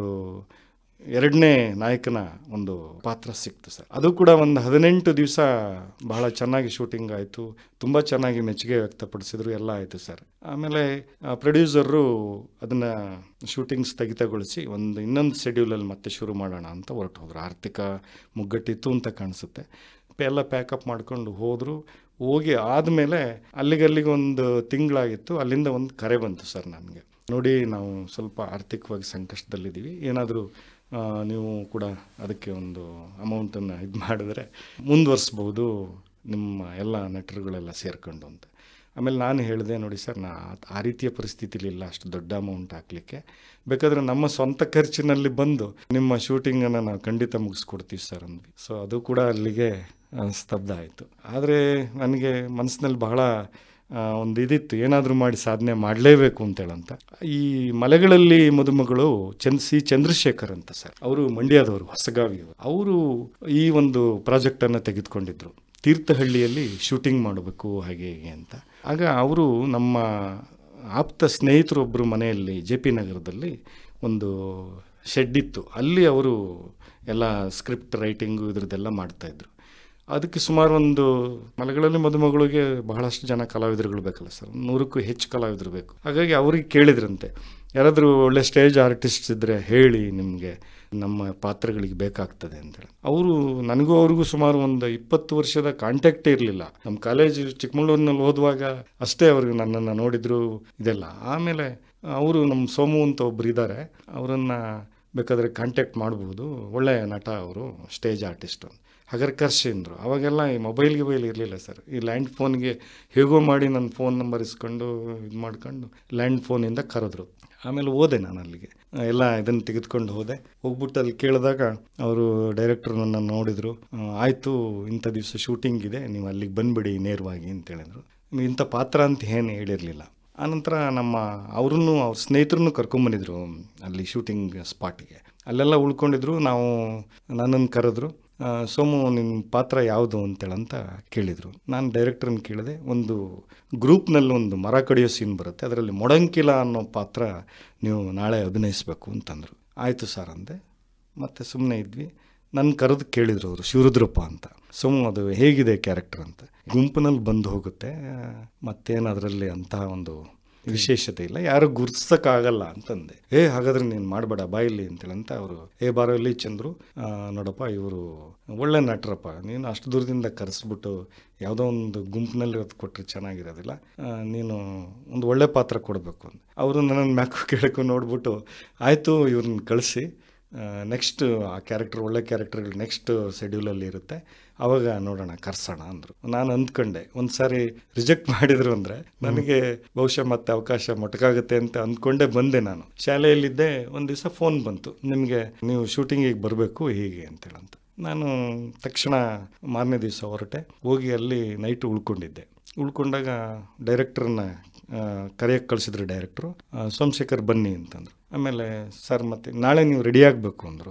ಎರಡನೇ ನಾಯಕನ ಒಂದು ಪಾತ್ರ ಸಿಕ್ತು ಸರ್ ಅದು ಕೂಡ ಒಂದು ಹದಿನೆಂಟು ದಿವಸ ಬಹಳ ಚೆನ್ನಾಗಿ ಶೂಟಿಂಗ್ ಆಯಿತು ತುಂಬ ಚೆನ್ನಾಗಿ ಮೆಚ್ಚುಗೆ ವ್ಯಕ್ತಪಡಿಸಿದ್ರು ಎಲ್ಲ ಆಯಿತು ಸರ್ ಆಮೇಲೆ ಪ್ರೊಡ್ಯೂಸರು ಅದನ್ನು ಶೂಟಿಂಗ್ ಸ್ಥಗಿತಗೊಳಿಸಿ ಒಂದು ಇನ್ನೊಂದು ಶೆಡ್ಯೂಲಲ್ಲಿ ಮತ್ತೆ ಶುರು ಮಾಡೋಣ ಅಂತ ಹೊರಟು ಹೋದ್ರು ಆರ್ಥಿಕ ಮುಗ್ಗಟ್ಟಿತ್ತು ಅಂತ ಕಾಣಿಸುತ್ತೆ ಎಲ್ಲ ಪ್ಯಾಕಪ್ ಮಾಡ್ಕೊಂಡು ಹೋದರು ಹೋಗಿ ಆದಮೇಲೆ ಅಲ್ಲಿಗಲ್ಲಿಗೆ ಒಂದು ತಿಂಗಳಾಗಿತ್ತು ಅಲ್ಲಿಂದ ಒಂದು ಕರೆ ಬಂತು ಸರ್ ನನಗೆ ನೋಡಿ ನಾವು ಸ್ವಲ್ಪ ಆರ್ಥಿಕವಾಗಿ ಸಂಕಷ್ಟದಲ್ಲಿದ್ದೀವಿ ಏನಾದರೂ ನೀವು ಕೂಡ ಅದಕ್ಕೆ ಒಂದು ಅಮೌಂಟನ್ನು ಇದು ಮಾಡಿದ್ರೆ ಮುಂದುವರಿಸ್ಬೋದು ನಿಮ್ಮ ಎಲ್ಲ ನಟರುಗಳೆಲ್ಲ ಸೇರ್ಕೊಂಡು ಅಂತ ಆಮೇಲೆ ನಾನು ಹೇಳಿದೆ ನೋಡಿ ಸರ್ ನಾ ಆ- ಆ ರೀತಿಯ ಪರಿಸ್ಥಿತಿಲಿ ಇಲ್ಲ ಅಷ್ಟು ದೊಡ್ಡ ಅಮೌಂಟ್ ಹಾಕಲಿಕ್ಕೆ ಬೇಕಾದರೆ ನಮ್ಮ ಸ್ವಂತ ಖರ್ಚಿನಲ್ಲಿ ಬಂದು ನಿಮ್ಮ ಶೂಟಿಂಗನ್ನು ನಾವು ಖಂಡಿತ ಮುಗಿಸ್ಕೊಡ್ತೀವಿ ಸರ್ ಅಂದ್ವಿ ಸೊ ಅದು ಕೂಡ ಅಲ್ಲಿಗೆ ಆ, ಸ್ತಬ್ಧ ಆಯಿತು ಆದರೆ ನನಗೆ ಮನಸ್ಸಿನಲ್ಲಿ ಬಹಳ ಆ, ಒಂದು ಇದಿತ್ತು ಏನಾದರೂ ಮಾಡಿ ಸಾಧನೆ ಮಾಡಲೇಬೇಕು ಅಂತೇಳಂತ ಈ ಮಲೆಗಳಲ್ಲಿ ಮದುಮಗಳು ಚಂದ್ ಸಿ ಚಂದ್ರಶೇಖರ್ ಅಂತ ಸರ್ ಅವರು ಮಂಡ್ಯದವರು ಹೊಸಗಾವಿಯವರು ಅವರು ಈ ಒಂದು ಪ್ರಾಜೆಕ್ಟನ್ನು ತೆಗೆದುಕೊಂಡಿದ್ರು ತೀರ್ಥಹಳ್ಳಿಯಲ್ಲಿ ಶೂಟಿಂಗ್ ಮಾಡಬೇಕು ಹಾಗೆ ಹೀಗೆ ಅಂತ ಆಗ ಅವರು ನಮ್ಮ ಆಪ್ತ ಸ್ನೇಹಿತರೊಬ್ಬರು ಮನೆಯಲ್ಲಿ ಜೆ ಪಿ ನಗರದಲ್ಲಿ ಒಂದು ಶೆಡ್ ಇತ್ತು ಅಲ್ಲಿ ಅವರು ಎಲ್ಲ ಸ್ಕ್ರಿಪ್ಟ್ ರೈಟಿಂಗು ಇದ್ರದ್ದೆಲ್ಲ ಮಾಡ್ತಾಯಿದ್ರು ಅದಕ್ಕೆ ಸುಮಾರು ಒಂದು ಮಲೆಗಳಲ್ಲಿ ಮದುಮಗಳಿಗೆ ಬಹಳಷ್ಟು ಜನ ಕಲಾವಿದರುಗಳು ಬೇಕಲ್ಲ ಸರ್ ನೂರಕ್ಕೂ ಹೆಚ್ಚು ಕಲಾವಿದರು ಬೇಕು ಹಾಗಾಗಿ ಅವ್ರಿಗೆ ಕೇಳಿದ್ರಂತೆ ಯಾರಾದರೂ ಒಳ್ಳೆ ಸ್ಟೇಜ್ ಆರ್ಟಿಸ್ಟ್ ಇದ್ದರೆ ಹೇಳಿ ನಿಮಗೆ ನಮ್ಮ ಪಾತ್ರಗಳಿಗೆ ಬೇಕಾಗ್ತದೆ ಅಂತೇಳಿ ಅವರು ನನಗೂ ಅವ್ರಿಗೂ ಸುಮಾರು ಒಂದು ಇಪ್ಪತ್ತು ವರ್ಷದ ಕಾಂಟ್ಯಾಕ್ಟೇ ಇರಲಿಲ್ಲ ನಮ್ಮ ಕಾಲೇಜ್ ಚಿಕ್ಕಮಗಳೂರಿನಲ್ಲಿ ಓದುವಾಗ ಅಷ್ಟೇ ಅವ್ರಿಗೆ ನನ್ನನ್ನು ನೋಡಿದ್ರು ಇದೆಲ್ಲ ಆಮೇಲೆ ಅವರು ನಮ್ಮ ಸೋಮು ಅಂತ ಒಬ್ರು ಇದ್ದಾರೆ ಅವರನ್ನು ಬೇಕಾದರೆ ಕಾಂಟ್ಯಾಕ್ಟ್ ಮಾಡ್ಬೋದು ಒಳ್ಳೆಯ ನಟ ಅವರು ಸ್ಟೇಜ್ ಆರ್ಟಿಸ್ಟು ಹಾಗಾದ್ರೆ ಕರ್ಸಿ ಅಂದರು ಅವಾಗೆಲ್ಲ ಈ ಮೊಬೈಲ್ ಗಿಬೈಲ್ ಇರಲಿಲ್ಲ ಸರ್ ಈ ಲ್ಯಾಂಡ್ ಫೋನ್ಗೆ ಹೇಗೋ ಮಾಡಿ ನನ್ನ ಫೋನ್ ನಂಬರ್ ಇಸ್ಕೊಂಡು ಇದು ಮಾಡ್ಕೊಂಡು ಲ್ಯಾಂಡ್ ಫೋನಿಂದ ಕರೆದ್ರು ಆಮೇಲೆ ಹೋದೆ ನಾನು ಅಲ್ಲಿಗೆ ಎಲ್ಲ ಇದನ್ನು ತೆಗೆದುಕೊಂಡು ಹೋದೆ ಹೋಗ್ಬಿಟ್ಟು ಅಲ್ಲಿ ಕೇಳಿದಾಗ ಅವರು ಡೈರೆಕ್ಟ್ರು ನನ್ನ ನೋಡಿದರು ಆಯಿತು ಇಂಥ ದಿವಸ ಶೂಟಿಂಗ್ ಇದೆ ನೀವು ಅಲ್ಲಿಗೆ ಬಂದುಬಿಡಿ ನೇರವಾಗಿ ಅಂತ ಹೇಳಿದ್ರು ಇಂಥ ಪಾತ್ರ ಅಂತ ಏನು ಹೇಳಿರಲಿಲ್ಲ ಆನಂತರ ನಮ್ಮ ಅವ್ರನ್ನೂ ಅವ್ರ ಸ್ನೇಹಿತರನ್ನು ಕರ್ಕೊಂಬಂದಿದ್ರು ಅಲ್ಲಿ ಶೂಟಿಂಗ್ ಸ್ಪಾಟಿಗೆ ಅಲ್ಲೆಲ್ಲ ಉಳ್ಕೊಂಡಿದ್ರು ನಾವು ನನ್ನನ್ನು ಕರೆದ್ರು ಆ, ಸೋಮು ನಿಮ್ಮ ಪಾತ್ರ ಯಾವುದು ಅಂತೇಳಂತ ಕೇಳಿದರು ನಾನು ಡೈರೆಕ್ಟ್ರನ್ನ ಕೇಳಿದೆ ಒಂದು ಗ್ರೂಪ್ನಲ್ಲಿ ಒಂದು ಮರ ಕಡಿಯೋ ಸೀನ್ ಬರುತ್ತೆ ಅದರಲ್ಲಿ ಮೊಡಂಕಿಲ ಅನ್ನೋ ಪಾತ್ರ ನೀವು ನಾಳೆ ಅಭಿನಯಿಸಬೇಕು ಅಂತಂದರು ಆಯಿತು ಸರ್ ಅಂದೆ ಮತ್ತು ಸುಮ್ಮನೆ ಇದ್ವಿ ನನ್ನ ಕರೆದು ಕೇಳಿದ್ರು ಅವರು ಶಿವರುದ್ರಪ್ಪ ಅಂತ ಸುಮ್ಮ ಅದು ಹೇಗಿದೆ ಕ್ಯಾರೆಕ್ಟರ್ ಅಂತ ಗುಂಪಿನಲ್ಲಿ ಬಂದು ಹೋಗುತ್ತೆ ಮತ್ತೇನು ಅದರಲ್ಲಿ ಅಂತಹ ಒಂದು ವಿಶೇಷತೆ ಇಲ್ಲ ಯಾರು ಗುರ್ತಿಸೋಕ್ಕಾಗಲ್ಲ ಅಂತಂದೆ ಏ ಹಾಗಾದ್ರೆ ನೀನು ಮಾಡಬೇಡ ಬಾಯಿಲಿ ಅಂತೇಳಿ ಅಂತ ಅವರು ಏ ಬಾರೋ ಇಲ್ಲಿ ಚಂದ್ರು ಆ, ನೋಡಪ್ಪ ಇವರು ಒಳ್ಳೆ ನಟರಪ್ಪ ನೀನು ಅಷ್ಟು ದೂರದಿಂದ ಕರೆಸ್ಬಿಟ್ಟು ಯಾವುದೋ ಒಂದು ಗುಂಪಿನಲ್ಲಿ ಇರೋದು ಕೊಟ್ಟರೆ ಚೆನ್ನಾಗಿರೋದಿಲ್ಲ ಆ, ನೀನು ಒಂದು ಒಳ್ಳೆ ಪಾತ್ರ ಕೊಡಬೇಕು ಅಂತ ಅವರು ನನ್ನನ್ನು ಮ್ಯಾಕು ಕೇಳಕ್ಕೂ ನೋಡ್ಬಿಟ್ಟು ಆಯಿತು ಇವ್ರನ್ನ ಕಳಿಸಿ ನೆಕ್ಸ್ಟ್ ಆ ಕ್ಯಾರೆಕ್ಟರ್ ಒಳ್ಳೆ ಕ್ಯಾರೆಕ್ಟರ್ಗಳು ನೆಕ್ಸ್ಟ್ ಶೆಡ್ಯೂಲಲ್ಲಿ ಇರುತ್ತೆ ಅವಾಗ ನೋಡೋಣ ಕರ್ಸೋಣ ಅಂದರು ನಾನು ಅಂದ್ಕೊಂಡೆ ಒಂದು ಸಾರಿ ರಿಜೆಕ್ಟ್ ಮಾಡಿದ್ರು ಅಂದರೆ ನನಗೆ ಬಹುಶಃ ಮತ್ತೆ ಅವಕಾಶ ಮೊಟಕಾಗುತ್ತೆ ಅಂತ ಅಂದ್ಕೊಂಡೇ ಬಂದೆ ನಾನು ಶಾಲೆಯಲ್ಲಿದ್ದೆ ಒಂದು ದಿವಸ ಫೋನ್ ಬಂತು ನಿಮಗೆ ನೀವು ಶೂಟಿಂಗಿಗೆ ಬರಬೇಕು ಹೀಗೆ ಅಂತೇಳಂತ ನಾನು ತಕ್ಷಣ ಮಾರನೇ ದಿವಸ ಹೊರಟೆ ಹೋಗಿ ಅಲ್ಲಿ ನೈಟ್ ಉಳ್ಕೊಂಡಿದ್ದೆ ಉಳ್ಕೊಂಡಾಗ ಡೈರೆಕ್ಟ್ರನ್ನ ಕರೆಯಕ್ಕೆ ಕಳಿಸಿದ್ರು ಡೈರೆಕ್ಟ್ರು ಆ, ಸೋಮಶೇಖರ್ ಬನ್ನಿ ಅಂತಂದ್ರು ಆಮೇಲೆ ಸರ್ ಮತ್ತೆ ನಾಳೆ ನೀವು ರೆಡಿ ಆಗಬೇಕು ಅಂದರು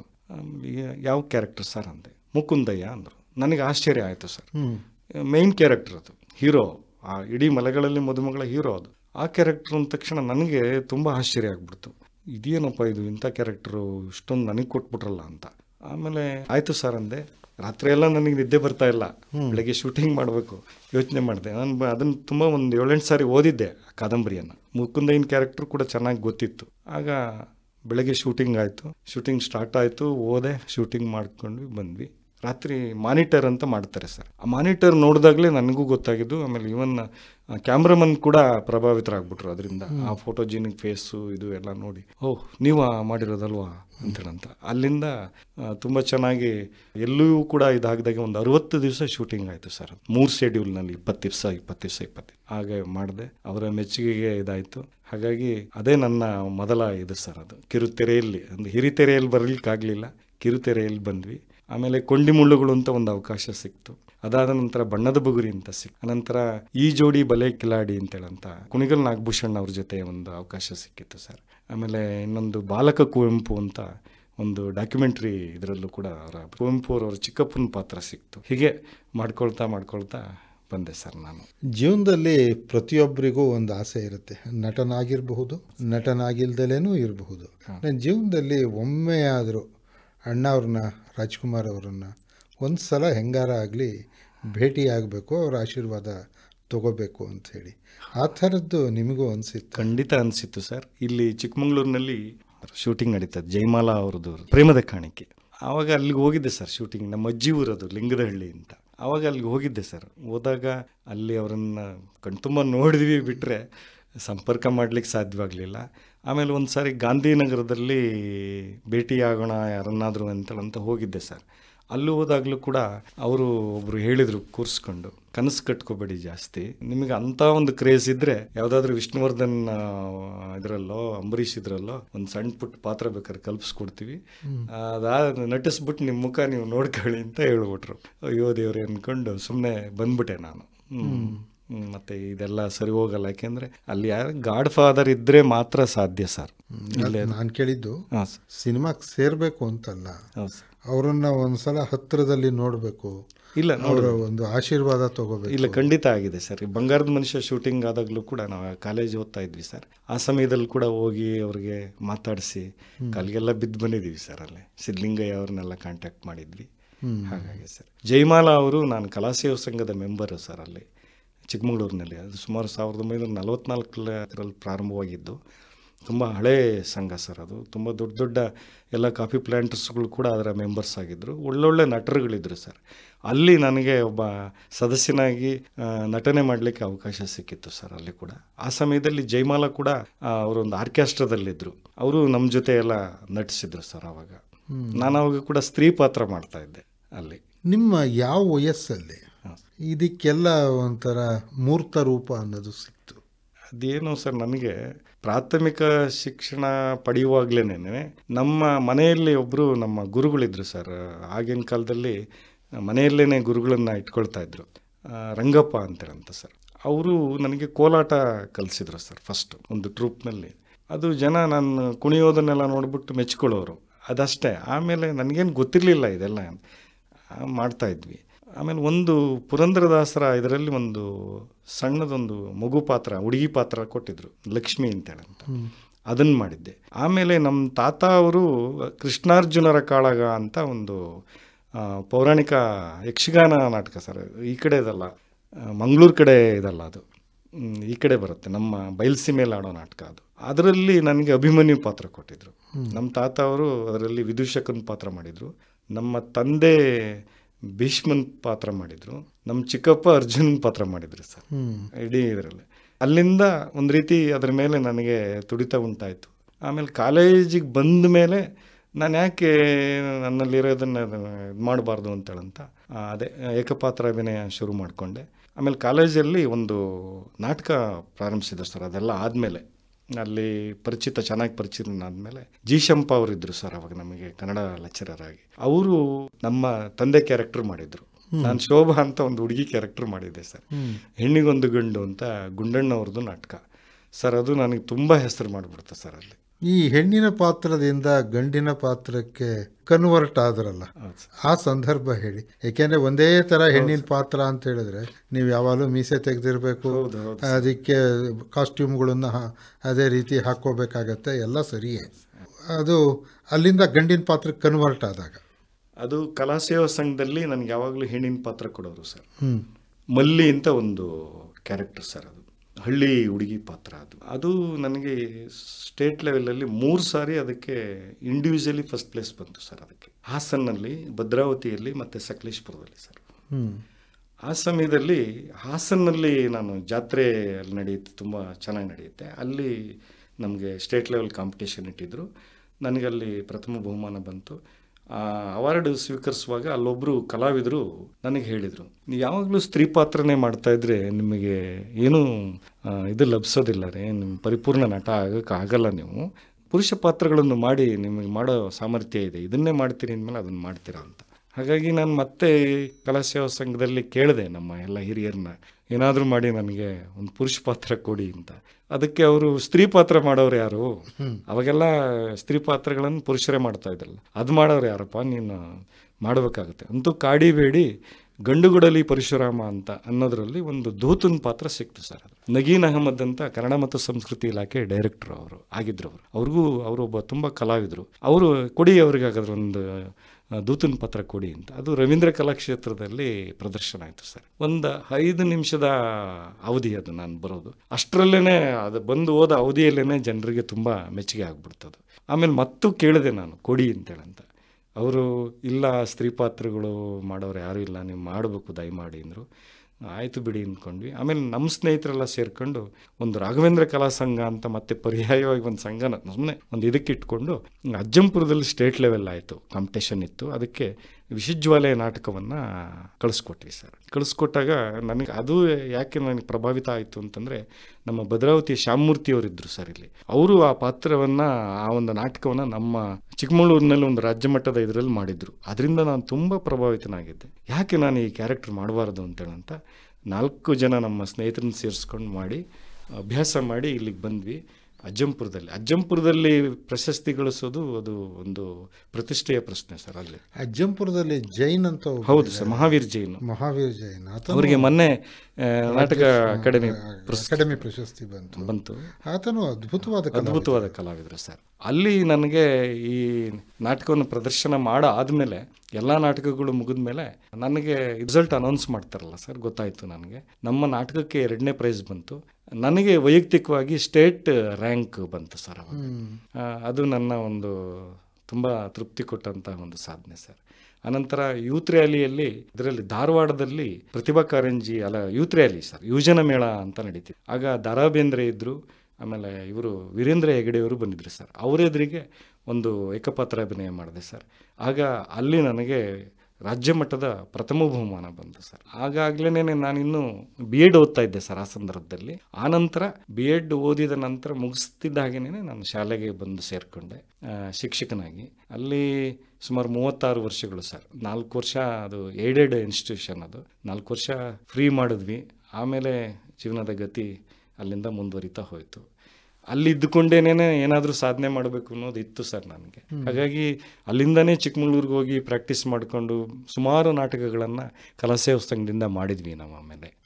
ಯಾವ ಕ್ಯಾರೆಕ್ಟರ್ ಸರ್ ಅಂದೆ ಮುಕುಂದಯ್ಯ ಅಂದರು ನನಗೆ ಆಶ್ಚರ್ಯ ಆಯಿತು ಸರ್ ಹ್ಮ್ ಮೇನ್ ಕ್ಯಾರೆಕ್ಟರ್ ಅದು ಹೀರೋ ಆ ಇಡೀ ಮಲೆಗಳಲ್ಲಿ ಮದುಮಗಳ ಹೀರೋ ಅದು ಆ ಕ್ಯಾರೆಕ್ಟರ್ ಅಂದ ತಕ್ಷಣ ನನಗೆ ತುಂಬ ಆಶ್ಚರ್ಯ ಆಗ್ಬಿಡ್ತು ಇದೇನಪ್ಪ ಇದು ಇಂಥ ಕ್ಯಾರೆಕ್ಟರು ಇಷ್ಟೊಂದು ನನಗೆ ಕೊಟ್ಬಿಟ್ರಲ್ಲ ಅಂತ ಆಮೇಲೆ ಆಯಿತು ಸರ್ ಅಂದೆ ರಾತ್ರಿ ಎಲ್ಲ ನನಗೆ ನಿದ್ದೆ ಬರ್ತಾ ಇಲ್ಲ ಬೆಳಗ್ಗೆ ಶೂಟಿಂಗ್ ಮಾಡಬೇಕು ಯೋಚನೆ ಮಾಡಿದೆ ನಾನು ಬ- ಅದನ್ನ ತುಂಬ ಒಂದು ಏಳೆಂಟು ಸಾರಿ ಓದಿದ್ದೆ ಆ ಕಾದಂಬರಿಯನ್ನು ಮುಕುಂದಯ್ಯನ ಕ್ಯಾರೆಕ್ಟರ್ ಕೂಡ ಚೆನ್ನಾಗಿ ಗೊತ್ತಿತ್ತು ಆಗ ಬೆಳಗ್ಗೆ ಶೂಟಿಂಗ್ ಆಯಿತು ಶೂಟಿಂಗ್ ಸ್ಟಾರ್ಟ್ ಆಯಿತು ಓದೆ ಶೂಟಿಂಗ್ ಮಾಡ್ಕೊಂಡ್ವಿ ಬಂದ್ವಿ ರಾತ್ರಿ ಮಾನಿಟರ್ ಅಂತ ಮಾಡ್ತಾರೆ ಸರ್ ಆ ಮಾನಿಟರ್ ನೋಡಿದಾಗಲೇ ನನಗೂ ಗೊತ್ತಾಗಿದ್ದು ಆಮೇಲೆ ಇವನ್ ಕ್ಯಾಮ್ರಾಮನ್ ಕೂಡ ಪ್ರಭಾವಿತರಾಗ್ಬಿಟ್ರು ಅದರಿಂದ ಆ ಫೋಟೋಜಿನಿಕ್ ಫೇಸು ಇದು ಎಲ್ಲ ನೋಡಿ ಓಹ್ ನೀವ ಮಾಡಿರೋದಲ್ವಾ ಅಂತೇಳಂತ ಅಲ್ಲಿಂದ ಆ, ತುಂಬ ಚೆನ್ನಾಗಿ ಎಲ್ಲೂ ಕೂಡ ಇದಾಗದಾಗೆ ಒಂದು ಅರವತ್ತು ದಿವಸ ಶೂಟಿಂಗ್ ಆಯಿತು ಸರ್ ಮೂರು ಶೆಡ್ಯೂಲ್ನಲ್ಲಿ ಇಪ್ಪತ್ತು ದಿವಸ ಇಪ್ಪತ್ತು ದಿವಸ ಇಪ್ಪತ್ತು ಹಾಗೆ ಮಾಡಿದೆ ಅವರ ಮೆಚ್ಚುಗೆಗೆ ಇದಾಯಿತು ಹಾಗಾಗಿ ಅದೇ ನನ್ನ ಮೊದಲ ಇದು ಸರ್ ಅದು ಕಿರುತೆರೆಯಲ್ಲಿ ಒಂದು ಹಿರಿತೆರೆಯಲ್ಲಿ ಬರಲಿಕ್ಕಾಗಲಿಲ್ಲ ಕಿರುತೆರೆಯಲ್ಲಿ ಬಂದ್ವಿ ಆಮೇಲೆ ಕೊಂಡಿ ಮುಳ್ಳುಗಳು ಅಂತ ಒಂದು ಅವಕಾಶ ಸಿಕ್ತು ಅದಾದ ನಂತರ ಬಣ್ಣದ ಬುಗುರಿ ಅಂತ ಸಿಕ್ತು ಅನಂತರ ಈ ಜೋಡಿ ಬಲೆ ಕಿಲಾಡಿ ಅಂತೇಳಂತ ಕುಣಿಗಲ್ ನಾಗಭೂಷಣ್ ಅವ್ರ ಜೊತೆ ಒಂದು ಅವಕಾಶ ಸಿಕ್ಕಿತ್ತು ಸರ್ ಆಮೇಲೆ ಇನ್ನೊಂದು ಬಾಲಕ ಕುವೆಂಪು ಅಂತ ಒಂದು ಡಾಕ್ಯುಮೆಂಟ್ರಿ ಇದರಲ್ಲೂ ಕೂಡ ಅವರ ಕುವೆಂಪು ಅವರವರ ಚಿಕ್ಕಪ್ಪನ ಪಾತ್ರ ಸಿಕ್ತು ಹೀಗೆ ಮಾಡ್ಕೊಳ್ತಾ ಮಾಡ್ಕೊಳ್ತಾ ಬಂದೆ ಸರ್ ನಾನು ಜೀವನದಲ್ಲಿ ಪ್ರತಿಯೊಬ್ಬರಿಗೂ ಒಂದು ಆಸೆ ಇರುತ್ತೆ ನಟನಾಗಿರಬಹುದು ನಟನಾಗಿಲ್ದಲೇನೂ ಇರಬಹುದು ನನ್ನ ಜೀವನದಲ್ಲಿ ಒಮ್ಮೆ ಆದರೂ ಅಣ್ಣ ಅವ್ರನ್ನ ರಾಜ್ಕುಮಾರ್ ಅವರನ್ನು ಒಂದು ಸಲ ಹೆಂಗಾರ ಆಗಲಿ ಭೇಟಿ ಆಗಬೇಕು ಅವ್ರ ಆಶೀರ್ವಾದ ತಗೋಬೇಕು ಅಂತ ಹೇಳಿ ಆ ಥರದ್ದು ನಿಮಗೂ ಅನಿಸಿತ್ತು ಖಂಡಿತ ಅನಿಸಿತ್ತು ಸರ್ ಇಲ್ಲಿ ಚಿಕ್ಕಮಂಗ್ಳೂರಿನಲ್ಲಿ ಶೂಟಿಂಗ್ ನಡೀತದೆ ಜಯಮಾಲಾ ಅವ್ರದ್ದು ಪ್ರೇಮದ ಕಾಣಿಕೆ ಆವಾಗ ಅಲ್ಲಿಗೆ ಹೋಗಿದ್ದೆ ಸರ್ ಶೂಟಿಂಗ್ ನಮ್ಮ ಅಜ್ಜಿ ಊರದು ಲಿಂಗದಹಳ್ಳಿ ಅಂತ ಆವಾಗ ಅಲ್ಲಿಗೆ ಹೋಗಿದ್ದೆ ಸರ್ ಹೋದಾಗ ಅಲ್ಲಿ ಅವರನ್ನು ಕಣ್ತುಂಬ ನೋಡಿದ್ವಿ ಬಿಟ್ಟರೆ ಸಂಪರ್ಕ ಮಾಡಲಿಕ್ಕೆ ಸಾಧ್ಯವಾಗಲಿಲ್ಲ ಆಮೇಲೆ ಒಂದು ಸಾರಿ ಗಾಂಧಿನಗರದಲ್ಲಿ ಭೇಟಿಯಾಗೋಣ ಯಾರನ್ನಾದರೂ ಅಂತೇಳಂತ ಹೋಗಿದ್ದೆ ಸರ್ ಅಲ್ಲಿ ಹೋದಾಗಲೂ ಕೂಡ ಅವರು ಒಬ್ರು ಹೇಳಿದರು ಕೂರಿಸ್ಕೊಂಡು ಕನಸು ಕಟ್ಕೋಬೇಡಿ ಜಾಸ್ತಿ ನಿಮಗೆ ಅಂಥ ಒಂದು ಕ್ರೇಜ್ ಇದ್ದರೆ ಯಾವುದಾದ್ರೂ ವಿಷ್ಣುವರ್ಧನ್ ಇದರಲ್ಲೋ ಅಂಬರೀಷ್ ಇದ್ರಲ್ಲೋ ಒಂದು ಸಣ್ಣ ಪುಟ್ಟ ಪಾತ್ರ ಬೇಕಾದ್ರೆ ಕಲ್ಪಿಸ್ಕೊಡ್ತೀವಿ ಅದಾದ ನಟಿಸ್ಬಿಟ್ಟು ನಿಮ್ಮ ಮುಖ ನೀವು ನೋಡ್ಕೊಳ್ಳಿ ಅಂತ ಹೇಳ್ಬಿಟ್ರು ಅಯ್ಯೋ ದೇವ್ರೆ ಅಂದ್ಕೊಂಡು ಸುಮ್ಮನೆ ಬಂದ್ಬಿಟ್ಟೆ ನಾನು ಹ್ಮ್. ಹ್ಮ್, ಮತ್ತೆ ಇದೆಲ್ಲ ಸರಿ ಹೋಗಲ್ಲ ಯಾಕೆಂದ್ರೆ ಅಲ್ಲಿ ಯಾರು ಗಾಡ್ ಫಾದರ್ ಇದ್ರೆ ಮಾತ್ರ ಸಾಧ್ಯ ಸರ್ ಇಲ್ಲೇ ನಾನು ಕೇಳಿದ್ದು ಹಾಂ ಸರ್ ಸಿನಿಮಾಕ್ಕೆ ಸೇರಬೇಕು ಅಂತಲ್ಲ ಹೌದು ಸರ್ ಅವರನ್ನ ಒಂದ್ಸಲ ಹತ್ತಿರದಲ್ಲಿ ನೋಡಬೇಕು ಇಲ್ಲ ಅವರ ಒಂದು ಆಶೀರ್ವಾದ ತಗೋಬೇಕು ಇಲ್ಲ ಖಂಡಿತ ಆಗಿದೆ ಸರ್ ಈ ಬಂಗಾರದ ಮನುಷ್ಯ ಶೂಟಿಂಗ್ ಆದಾಗಲೂ ಕೂಡ ನಾವು ಕಾಲೇಜ್ ಓದ್ತಾ ಇದ್ವಿ ಸರ್ ಆ ಸಮಯದಲ್ಲಿ ಕೂಡ ಹೋಗಿ ಅವ್ರಿಗೆ ಮಾತಾಡಿಸಿ ಕಾಲಿಗೆಲ್ಲ ಬಿದ್ದು ಬಂದಿದ್ದೀವಿ ಸರ್ ಅಲ್ಲಿ ಸಿದ್ಲಿಂಗಯ್ಯ ಅವ್ರನ್ನೆಲ್ಲ ಕಾಂಟ್ಯಾಕ್ಟ್ ಮಾಡಿದ್ವಿ ಹಾಗಾಗಿ ಸರ್ ಜಯಮಾಲಾ ಅವರು ನಾನು ಕಲಾಸೇವ ಸಂಘದ ಮೆಂಬರು ಸರ್ ಅಲ್ಲಿ ಚಿಕ್ಕಮಗಳೂರಿನಲ್ಲಿ ಅದು ಸುಮಾರು ಸಾವಿರದ ಒಂಬೈನೂರ ನಲವತ್ನಾಲ್ಕರಲ್ಲಿ ಪ್ರಾರಂಭವಾಗಿದ್ದು ತುಂಬ ಹಳೇ ಸಂಘ ಸರ್ ಅದು ತುಂಬ ದೊಡ್ಡ ದೊಡ್ಡ ಎಲ್ಲ ಕಾಫಿ ಪ್ಲ್ಯಾಂಟರ್ಸ್ಗಳು ಕೂಡ ಅದರ ಮೆಂಬರ್ಸ್ ಆಗಿದ್ದರು ಒಳ್ಳೊಳ್ಳೆ ನಟರುಗಳಿದ್ದರು ಸರ್ ಅಲ್ಲಿ ನನಗೆ ಒಬ್ಬ ಸದಸ್ಯನಾಗಿ ಆ, ನಟನೆ ಮಾಡಲಿಕ್ಕೆ ಅವಕಾಶ ಸಿಕ್ಕಿತ್ತು ಸರ್ ಅಲ್ಲಿ ಕೂಡ ಆ ಸಮಯದಲ್ಲಿ ಜೈಮಾಲ ಕೂಡ ಆ, ಅವರೊಂದು ಆರ್ಕೆಸ್ಟ್ರಾದಲ್ಲಿದ್ದರು ಅವರು ನಮ್ಮ ಜೊತೆ ಎಲ್ಲ ನಟಿಸಿದ್ರು ಸರ್ ಆವಾಗ ನಾನು ಅವಾಗ ಕೂಡ ಸ್ತ್ರೀ ಪಾತ್ರ ಮಾಡ್ತಾ ಇದ್ದೆ ಅಲ್ಲಿ ನಿಮ್ಮ ಯಾವ ವಯಸ್ಸಲ್ಲಿ ಹಾಂ. ಇದಕ್ಕೆಲ್ಲ ಒಂಥರ ಮೂರ್ತ ರೂಪ ಅನ್ನೋದು ಸಿಕ್ತು ಅದೇನು ಸರ್ ನನಗೆ ಪ್ರಾಥಮಿಕ ಶಿಕ್ಷಣ ಪಡೆಯುವಾಗಲೇ ನಮ್ಮ ಮನೆಯಲ್ಲಿ ಒಬ್ಬರು ನಮ್ಮ ಗುರುಗಳಿದ್ರು ಸರ್ ಆಗಿನ ಕಾಲದಲ್ಲಿ ಮನೆಯಲ್ಲೇ ಗುರುಗಳನ್ನ ಇಟ್ಕೊಳ್ತಾ ಇದ್ರು ಆ, ರಂಗಪ್ಪ ಅಂತೇಳಂತ ಸರ್ ಅವರು ನನಗೆ ಕೋಲಾಟ ಕಲಿಸಿದ್ರು ಸರ್ ಫಸ್ಟ್ ಒಂದು ಟ್ರೂಪ್ನಲ್ಲಿ ಅದು ಜನ ನಾನು ಕುಣಿಯೋದನ್ನೆಲ್ಲ ನೋಡ್ಬಿಟ್ಟು ಮೆಚ್ಕೊಳ್ಳೋರು ಅದಷ್ಟೇ ಆಮೇಲೆ ನನಗೇನು ಗೊತ್ತಿರಲಿಲ್ಲ ಇದೆಲ್ಲ ಆ, ಮಾಡ್ತಾ ಇದ್ವಿ ಆಮೇಲೆ ಒಂದು ಪುರಂದರದಾಸರ ಇದರಲ್ಲಿ ಒಂದು ಸಣ್ಣದೊಂದು ಮಗು ಪಾತ್ರ ಹುಡುಗಿ ಪಾತ್ರ ಕೊಟ್ಟಿದ್ರು ಲಕ್ಷ್ಮಿ ಅಂತೇಳಂತ ಅದನ್ನು ಮಾಡಿದ್ದೆ ಆಮೇಲೆ ನಮ್ಮ ತಾತ ಅವರು ಕೃಷ್ಣಾರ್ಜುನರ ಕಾಳಗ ಅಂತ ಒಂದು ಆ, ಪೌರಾಣಿಕ ಯಕ್ಷಗಾನ ನಾಟಕ ಸರ್ ಈ ಕಡೆ ಇದಲ್ಲ ಮಂಗಳೂರು ಕಡೆ ಇದಲ್ಲ ಅದು ಹ್ಮ್, ಈ ಕಡೆ ಬರುತ್ತೆ ನಮ್ಮ ಬಯಲ್ಸೀಮೆಯಲ್ಲಿ ಆಡೋ ನಾಟಕ ಅದು ಅದರಲ್ಲಿ ನನಗೆ ಅಭಿಮನ್ಯು ಪಾತ್ರ ಕೊಟ್ಟಿದ್ರು ನಮ್ಮ ತಾತ ಅವರು ಅದರಲ್ಲಿ ವಿದೂಷಕನ ಪಾತ್ರ ಮಾಡಿದರು ನಮ್ಮ ತಂದೆ ಭೀಷ್ಮನ್ ಪಾತ್ರ ಮಾಡಿದರು ನಮ್ಮ ಚಿಕ್ಕಪ್ಪ ಅರ್ಜುನನ್ ಪಾತ್ರ ಮಾಡಿದ್ರು ಸರ್ ಹ್ಮ್ ಇಡೀ ಇದರಲ್ಲಿ ಅಲ್ಲಿಂದ ಒಂದು ರೀತಿ ಅದರ ಮೇಲೆ ನನಗೆ ತುಡಿತ ಉಂಟಾಯಿತು ಆಮೇಲೆ ಕಾಲೇಜಿಗೆ ಬಂದ ಮೇಲೆ ನಾನು ಯಾಕೆ ನನ್ನಲ್ಲಿರೋದನ್ನು ಇದು ಮಾಡಬಾರ್ದು ಅಂತೇಳಂತ ಆ, ಅದೇ ಏಕಪಾತ್ರ ಅಭಿನಯ ಶುರು ಮಾಡಿಕೊಂಡೆ ಆಮೇಲೆ ಕಾಲೇಜಲ್ಲಿ ಒಂದು ನಾಟಕ ಪ್ರಾರಂಭಿಸಿದ್ರು ಸರ್ ಅದೆಲ್ಲ ಆದಮೇಲೆ ಅಲ್ಲಿ ಪರಿಚಿತ ಚೆನ್ನಾಗಿ ಪರಿಚಿತ ಆದಮೇಲೆ ಜಿ ಶಂಪ ಅವರಿದ್ದರು ಸರ್ ಅವಾಗ ನಮಗೆ ಕನ್ನಡ ಲೆಕ್ಚರರ್ ಆಗಿ ಅವರು ನಮ್ಮ ತಂದೆ ಕ್ಯಾರೆಕ್ಟರ್ ಮಾಡಿದರು ನಾನು ಶೋಭಾ ಅಂತ ಒಂದು ಹುಡುಗಿ ಕ್ಯಾರೆಕ್ಟರ್ ಮಾಡಿದ್ದೆ ಸರ್ ಹೆಣ್ಣಿಗೊಂದು ಗಂಡು ಅಂತ ಗುಂಡಣ್ಣವ್ರದ್ದು ನಾಟಕ ಸರ್ ಅದು ನನಗೆ ತುಂಬ ಹೆಸರು ಮಾಡಿಬಿಡ್ತು ಸರ್ ಅಲ್ಲಿ ಈ ಹೆಣ್ಣಿನ ಪಾತ್ರದಿಂದ ಗಂಡಿನ ಪಾತ್ರಕ್ಕೆ ಕನ್ವರ್ಟ್ ಆದ್ರಲ್ಲ ಹೌದು ಸರ್ ಆ ಸಂದರ್ಭ ಹೇಳಿ ಯಾಕೆಂದ್ರೆ ಒಂದೇ ತರ ಹೆಣ್ಣಿನ ಪಾತ್ರ ಅಂತ ಹೇಳಿದ್ರೆ ನೀವು ಯಾವಾಗಲೂ ಮೀಸೆ ತೆಗೆದಿರ್ಬೇಕು ಹೌದು ಹೌದು ಅದಕ್ಕೆ ಕಾಸ್ಟ್ಯೂಮ್ಗಳನ್ನ ಹಾ- ಅದೇ ರೀತಿ ಹಾಕೋಬೇಕಾಗತ್ತೆ ಎಲ್ಲ ಸರಿಯೇ ಅದು ಅಲ್ಲಿಂದ ಗಂಡಿನ ಪಾತ್ರಕ್ಕೆ ಕನ್ವರ್ಟ್ ಆದಾಗ ಅದು ಕಲಾಸೇವಾ ಸಂಘದಲ್ಲಿ ನನಗೆ ಯಾವಾಗಲೂ ಹೆಣ್ಣಿನ ಪಾತ್ರ ಕೊಡೋರು ಸರ್ ಹ್ಮ್ ಮಲ್ಲಿ ಅಂತ ಒಂದು ಕ್ಯಾರೆಕ್ಟರ್ ಸರ್ ಅದು ಹಳ್ಳಿ ಹುಡುಗಿ ಪಾತ್ರ ಅದು ಅದು ನನಗೆ ಸ್ಟೇಟ್ ಲೆವೆಲಲ್ಲಿ ಮೂರು ಸಾರಿ ಅದಕ್ಕೆ ಇಂಡಿವಿಜುವಲಿ ಫಸ್ಟ್ ಪ್ಲೇಸ್ ಬಂತು ಸರ್ ಅದಕ್ಕೆ ಹಾಸನ್ನಲ್ಲಿ ಭದ್ರಾವತಿಯಲ್ಲಿ ಮತ್ತು ಸಕಲೇಶ್ಪುರದಲ್ಲಿ ಸರ್ ಹ್ಮ್ ಆ ಸಮಯದಲ್ಲಿ ಹಾಸನ್ನಲ್ಲಿ ನಾನು ಜಾತ್ರೆ ಅಲ್ಲಿ ನಡೆಯುತ್ತೆ ತುಂಬ ಚೆನ್ನಾಗಿ ನಡೆಯುತ್ತೆ ಅಲ್ಲಿ ನಮಗೆ ಸ್ಟೇಟ್ ಲೆವೆಲ್ ಕಾಂಪಿಟೇಷನ್ ಇಟ್ಟಿದ್ದರು ನನಗಲ್ಲಿ ಪ್ರಥಮ ಬಹುಮಾನ ಬಂತು ಆ ಅವಾರ್ಡ್ ಸ್ವೀಕರಿಸುವಾಗ ಅಲ್ಲೊಬ್ಬರು ಕಲಾವಿದರು ನನಗೆ ಹೇಳಿದರು ನೀವು ಯಾವಾಗಲೂ ಸ್ತ್ರೀ ಪಾತ್ರನೇ ಮಾಡ್ತಾ ಇದ್ರೆ ನಿಮಗೆ ಏನೂ ಆ, ಇದು ಲಭಿಸೋದಿಲ್ಲ ರೀ ನಿಮ್ಮ ಪರಿಪೂರ್ಣ ನಟ ಆಗಕ್ಕೆ ಆಗಲ್ಲ ನೀವು ಪುರುಷ ಪಾತ್ರಗಳನ್ನು ಮಾಡಿ ನಿಮಗೆ ಮಾಡೋ ಸಾಮರ್ಥ್ಯ ಇದೆ ಇದನ್ನೇ ಮಾಡ್ತೀರಿ ಅಂದಮೇಲೆ ಅದನ್ನು ಮಾಡ್ತೀರಾ ಅಂತ ಹಾಗಾಗಿ ನಾನು ಮತ್ತೆ ಕಲಾಸೇವಾ ಸಂಘದಲ್ಲಿ ಕೇಳಿದೆ ನಮ್ಮ ಎಲ್ಲ ಹಿರಿಯರನ್ನ ಏನಾದರೂ ಮಾಡಿ ನನಗೆ ಒಂದು ಪುರುಷ ಪಾತ್ರ ಕೊಡಿ ಅಂತ ಅದಕ್ಕೆ ಅವರು ಸ್ತ್ರೀ ಪಾತ್ರ ಮಾಡೋರು ಯಾರು ಅವಾಗೆಲ್ಲ ಸ್ತ್ರೀ ಪಾತ್ರಗಳನ್ನು ಪುರುಷರೇ ಮಾಡ್ತಾ ಇದ್ರಲ್ಲ ಅದು ಮಾಡೋರು ಯಾರಪ್ಪ ನೀನು ಮಾಡಬೇಕಾಗುತ್ತೆ ಅಂತೂ ಕಾಡಿಬೇಡಿ ಗಂಡುಗುಡಲಿ ಪರಶುರಾಮ ಅಂತ ಅನ್ನೋದರಲ್ಲಿ ಒಂದು ದೂತನ ಪಾತ್ರ ಸಿಕ್ತು ಸರ್ ಅದು ನಗೀನ್ ಅಹಮದ್ ಅಂತ ಕನ್ನಡ ಮತ್ತು ಸಂಸ್ಕೃತಿ ಇಲಾಖೆ ಡೈರೆಕ್ಟರ್ ಅವರು ಆಗಿದ್ರು ಅವರು ಅವ್ರಿಗೂ ಅವರು ಒಬ್ಬ ತುಂಬ ಕಲಾವಿದರು ಅವರು ಕೊಡಿ ಅವ್ರಿಗೆ ಹಾಗಾದ್ರೆ ಒಂದು ಆ, ದೂತನ ಪತ್ರ ಕೊಡಿ ಅಂತ ಅದು ರವೀಂದ್ರ ಕಲಾಕ್ಷೇತ್ರದಲ್ಲಿ ಪ್ರದರ್ಶನ ಆಯಿತು ಸರ್ ಒಂದು ಐದು ನಿಮಿಷದ ಅವಧಿ ಅದು ನಾನು ಬರೋದು ಅಷ್ಟರಲ್ಲೇ ಅದು ಬಂದು ಹೋದ ಅವಧಿಯಲ್ಲೇ ಜನರಿಗೆ ತುಂಬ ಮೆಚ್ಚುಗೆ ಆಗ್ಬಿಡ್ತದು ಆಮೇಲೆ ಮತ್ತೂ ಕೇಳಿದೆ ನಾನು ಕೊಡಿ ಅಂತೇಳಂತ ಅವರು ಇಲ್ಲ ಸ್ತ್ರೀ ಪಾತ್ರಗಳು ಮಾಡೋರು ಯಾರೂ ಇಲ್ಲ ನೀವು ಮಾಡಬೇಕು ದಯಮಾಡಿ ಅಂದರು ಆಯಿತು ಬಿಡಿ ಅಂದ್ಕೊಂಡ್ವಿ ಆಮೇಲೆ ನಮ್ಮ ಸ್ನೇಹಿತರೆಲ್ಲ ಸೇರ್ಕೊಂಡು ಒಂದು ರಾಘವೇಂದ್ರ ಕಲಾ ಸಂಘ ಅಂತ ಮತ್ತೆ ಪರ್ಯಾಯವಾಗಿ ಒಂದು ಸಂಘನ ಸುಮ್ಮನೆ ಒಂದು ಇದಕ್ಕೆ ಇಟ್ಕೊಂಡು ಅಜ್ಜಂಪುರದಲ್ಲಿ ಸ್ಟೇಟ್ ಲೆವೆಲ್ ಆಯಿತು ಕಾಂಪಿಟೇಷನ್ ಇತ್ತು ಅದಕ್ಕೆ ವಿಶಿಜ್ವಾಲಯ ನಾಟಕವನ್ನು ಕಳಿಸ್ಕೊಟ್ವಿ ಸರ್ ಕಳಿಸ್ಕೊಟ್ಟಾಗ ನನಗೆ ಅದು ಯಾಕೆ ನನಗೆ ಪ್ರಭಾವಿತ ಆಯಿತು ಅಂತಂದರೆ ನಮ್ಮ ಭದ್ರಾವತಿ ಶ್ಯಾಮಮೂರ್ತಿ ಅವರಿದ್ದರು ಸರ್ ಇಲ್ಲಿ ಅವರು ಆ ಪಾತ್ರವನ್ನು ಆ ಒಂದು ನಾಟಕವನ್ನು ನಮ್ಮ ಚಿಕ್ಕಮಗಳೂರಿನಲ್ಲಿ ಒಂದು ರಾಜ್ಯ ಮಟ್ಟದ ಇದರಲ್ಲಿ ಮಾಡಿದ್ರು ಅದರಿಂದ ನಾನು ತುಂಬ ಪ್ರಭಾವಿತನಾಗಿದ್ದೆ ಯಾಕೆ ನಾನು ಈ ಕ್ಯಾರೆಕ್ಟರ್ ಮಾಡಬಾರ್ದು ಅಂತೇಳಂತ ನಾಲ್ಕು ಜನ ನಮ್ಮ ಸ್ನೇಹಿತರನ್ನ ಸೇರಿಸ್ಕೊಂಡು ಮಾಡಿ ಅಭ್ಯಾಸ ಮಾಡಿ ಇಲ್ಲಿಗೆ ಬಂದ್ವಿ ಅಜ್ಜಂಪುರದಲ್ಲಿ ಅಜ್ಜಂಪುರದಲ್ಲಿ ಪ್ರಶಸ್ತಿ ಗಳಿಸೋದು ಅದು ಒಂದು ಪ್ರತಿಷ್ಠೆಯ ಪ್ರಶ್ನೆ ಸರ್ ಅಲ್ಲಿ ಅಜ್ಜಂಪುರದಲ್ಲಿ ಜೈನ್ ಅಂತ ಒಬ್ಬ ಹೌದು ಸರ್ ಮಹಾವೀರ್ ಜೈನ್ ಮಹಾವೀರ್ ಜೈನ್ ಆತ ಅವರಿಗೆ ಮೊನ್ನೆ ಆ, ನಾಟಕ ಅಕಾಡೆಮಿ ಅಕಾಡೆಮಿ ಪ್ರಶಸ್ತಿ ಬಂತು ಬಂತು ಆತನು ಅದ್ಭುತವಾದ ಕಲಾವಿದ. ಅದ್ಭುತವಾದ ಕಲಾವಿದರು ಸರ್ ಅಲ್ಲಿ ನನಗೆ ಈ ನಾಟಕವನ್ನು ಪ್ರದರ್ಶನ ಮಾಡ ಆದಮೇಲೆ ಎಲ್ಲ ನಾಟಕಗಳು ಮುಗಿದ ಮೇಲೆ ನನಗೆ ರಿಸಲ್ಟ್ ಅನೌನ್ಸ್ ಮಾಡ್ತಾರಲ್ಲ ಸರ್ ಗೊತ್ತಾಯಿತು ನನಗೆ ನಮ್ಮ ನಾಟಕಕ್ಕೆ ಎರಡನೇ ಪ್ರೈಸ್ ಬಂತು ನನಗೆ ವೈಯಕ್ತಿಕವಾಗಿ ಸ್ಟೇಟ್ ರ್ಯಾಂಕ್ ಬಂತು ಸರ್ ಅವಾಗ ಹ್ಮ್. ಆ, ಅದು ನನ್ನ ಒಂದು ತುಂಬ ತೃಪ್ತಿ ಕೊಟ್ಟಂಥ ಒಂದು ಸಾಧನೆ ಸರ್ ಅನಂತರ ಯೂತ್ ರ್ಯಾಲಿಯಲ್ಲಿ ಇದರಲ್ಲಿ ಧಾರವಾಡದಲ್ಲಿ ಪ್ರತಿಭಾ ಕಾರಂಜಿ ಅಲ್ಲ ಯೂತ್ ರ್ಯಾಲಿ ಸರ್ ಯುವಜನ ಮೇಳ ಅಂತ ನಡೀತಿತ್ತು ಆಗ ದರಾ ಬೇಂದ್ರೆ ಇದ್ದರು ಆಮೇಲೆ ಇವರು ವೀರೇಂದ್ರ ಹೆಗಡೆಯವರು ಬಂದಿದ್ರು ಸರ್ ಅವರ ಎದುರಿಗೆ ಒಂದು ಏಕಪಾತ್ರ ಅಭಿನಯ ಮಾಡಿದೆ ಸರ್ ಆಗ ಅಲ್ಲಿ ನನಗೆ ರಾಜ್ಯ ಮಟ್ಟದ ಪ್ರಥಮ ಬಹುಮಾನ ಬಂತು ಸರ್ ಆಗಾಗ್ಲೇ ನಾನಿನ್ನು ಬಿ ಎಡ್ ಓದ್ತಾ ಇದ್ದೆ ಸರ್ ಆ ಸಂದರ್ಭದಲ್ಲಿ ಆ ನಂತರ ಬಿ ಎಡ್ ಓದಿದ ನಂತರ ಮುಗಿಸ್ತಿದ್ದ ಹಾಗೇನೆ ನಾನು ಶಾಲೆಗೆ ಬಂದು ಸೇರಿಕೊಂಡೆ ಶಿಕ್ಷಕನಾಗಿ ಅಲ್ಲಿ ಸುಮಾರು ಮೂವತ್ತಾರು ವರ್ಷಗಳು ಸರ್ ನಾಲ್ಕು ವರ್ಷ ಅದು ಏಡೆಡ್ ಇನ್ಸ್ಟಿಟ್ಯೂಷನ್ ಅದು ನಾಲ್ಕು ವರ್ಷ ಫ್ರೀ ಮಾಡಿದ್ವಿ ಆಮೇಲೆ ಜೀವನದ ಗತಿ ಅಲ್ಲಿಂದ ಮುಂದುವರಿತಾ ಹೋಯಿತು ಅಲ್ಲಿ ಇದ್ದುಕೊಂಡೇನೆ ಏನಾದರೂ ಸಾಧನೆ ಮಾಡಬೇಕು ಅನ್ನೋದು ಇತ್ತು ಸರ್ ನನಗೆ ಹಾಗಾಗಿ ಅಲ್ಲಿಂದನೇ ಚಿಕ್ಕಮಗಳೂರಿಗೆ ಹೋಗಿ ಪ್ರಾಕ್ಟೀಸ್ ಮಾಡಿಕೊಂಡು ಸುಮಾರು ನಾಟಕಗಳನ್ನು ಕಲಾಸೇವ ಸಂಘದಿಂದ ಮಾಡಿದ್ವಿ ನಾವು ಆಮೇಲೆ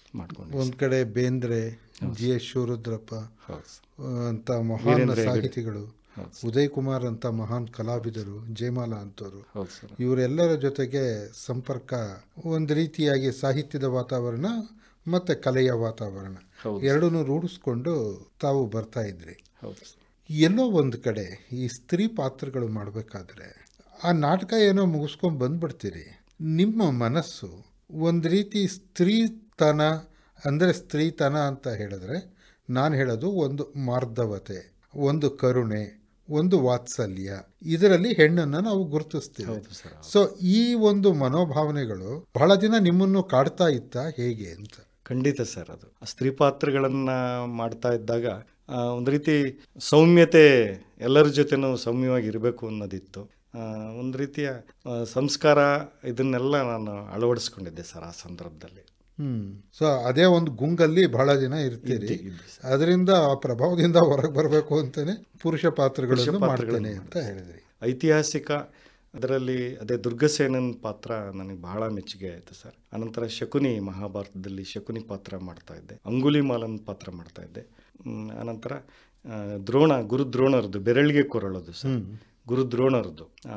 ಮಾಡ್ಕೊಂಡು ಒಂದ್ ಕಡೆ ಬೇಂದ್ರೆ ಜಿ ಎಸ್ ಶಿವರುದ್ರಪ್ಪ ಹೌದು ಸರ್ ಅಂತ ಮಹಾನ್ ವೀರೇಂದ್ರ ಹೆಗಡೆ. ಸಾಹಿತಿಗಳು ಹೌದು ಉದಯ್ ಕುಮಾರ್ ಅಂತ ಮಹಾನ್ ಕಲಾವಿದರು ಜಯಮಾಲ ಅಂತವರು ಹೌದು ಸರ್ ಇವರೆಲ್ಲರ ಜೊತೆಗೆ ಸಂಪರ್ಕ ಒಂದು ರೀತಿಯಾಗಿ ಸಾಹಿತ್ಯದ ವಾತಾವರಣ ಮತ್ತೆ ಕಲೆಯ ವಾತಾವರಣ ಹೌದು. ಎರಡನ್ನೂ ರೂಢಿಸ್ಕೊಂಡು ತಾವು ಬರ್ತಾ ಇದ್ರಿ ಹೌದು ಸರ್ ಎಲ್ಲೋ ಒಂದು ಕಡೆ ಈ ಸ್ತ್ರೀ ಪಾತ್ರಗಳು ಮಾಡಬೇಕಾದ್ರೆ ಆ ನಾಟಕ ಏನೋ ಮುಗಿಸ್ಕೊಂಡು ಬಂದ್ಬಿಡ್ತೀರಿ ನಿಮ್ಮ ಮನಸ್ಸು ಒಂದು ರೀತಿ ಸ್ತ್ರೀತನ ಅಂದರೆ ಸ್ತ್ರೀತನ ಅಂತ ಹೇಳಿದ್ರೆ ನಾನು ಹೇಳೋದು ಒಂದು ಮಾರ್ಧವತೆ ಒಂದು ಕರುಣೆ ಒಂದು ವಾತ್ಸಲ್ಯ ಇದರಲ್ಲಿ ಹೆಣ್ಣನ್ನು ನಾವು ಗುರುತಿಸ್ತೀವಿ ಹೌದು ಸರ್ ಸೊ ಈ ಒಂದು ಮನೋಭಾವನೆಗಳು ಬಹಳ ದಿನ ನಿಮ್ಮನ್ನು ಕಾಡ್ತಾ ಇತ್ತ ಹೇಗೆ ಅಂತ ಖಂಡಿತ ಸರ್ ಅದು ಆ ಸ್ತ್ರೀ ಪಾತ್ರಗಳನ್ನು ಮಾಡ್ತಾ ಇದ್ದಾಗ ಆ, ಒಂದು ರೀತಿ ಸೌಮ್ಯತೆ ಎಲ್ಲರ ಜೊತೆನೂ ಸೌಮ್ಯವಾಗಿ ಇರಬೇಕು ಅನ್ನೋದಿತ್ತು ಆ, ಒಂದು ರೀತಿಯ ಆ, ಸಂಸ್ಕಾರ ಇದನ್ನೆಲ್ಲ ನಾನು ಅಳವಡಿಸ್ಕೊಂಡಿದ್ದೆ ಸರ್ ಆ ಸಂದರ್ಭದಲ್ಲಿ ಹ್ಮ್ ಸೊ ಅದೇ ಒಂದು ಗುಂಗಲ್ಲಿ ಬಹಳ ದಿನ ಇರ್ತೀರಿ ಇದ್ದೆ- ಇದ್ದೆ ಸರ್. ಅದರಿಂದ ಆ ಪ್ರಭಾವದಿಂದ ಹೊರಗೆ ಬರಬೇಕು ಅಂತಾನೆ ಪುರುಷ ಪಾತ್ರಗಳನ್ನು ಪುರುಷ ಪಾತ್ರಗಳನ್ನು ಮಾಡ್ತೇನೆ ಅಂತ ಹೇಳಿದ್ರಿ ಐತಿಹಾಸಿಕ ಅದರಲ್ಲಿ ಅದೇ ದುರ್ಗಸೇನನ್ ಪಾತ್ರ ನನಗೆ ಬಹಳ ಮೆಚ್ಚುಗೆ ಆಯಿತು ಸರ್ ಅನಂತರ ಶಕುನಿ ಮಹಾಭಾರತದಲ್ಲಿ ಶಕುನಿ ಪಾತ್ರ ಮಾಡ್ತಾ ಇದ್ದೆ ಅಂಗುಲಿ ಮಾಲನ್ ಪಾತ್ರ ಮಾಡ್ತಾ ಇದ್ದೆ ಹ್ಮ್, ಅನಂತರ ಆ, ದ್ರೋಣ ಗುರು ದ್ರೋಣರದು ಬೆರಳಿಗೆ ಕೊರಳೋದು ಸರ್ ಗುರು ದ್ರೋಣರದು ಆ,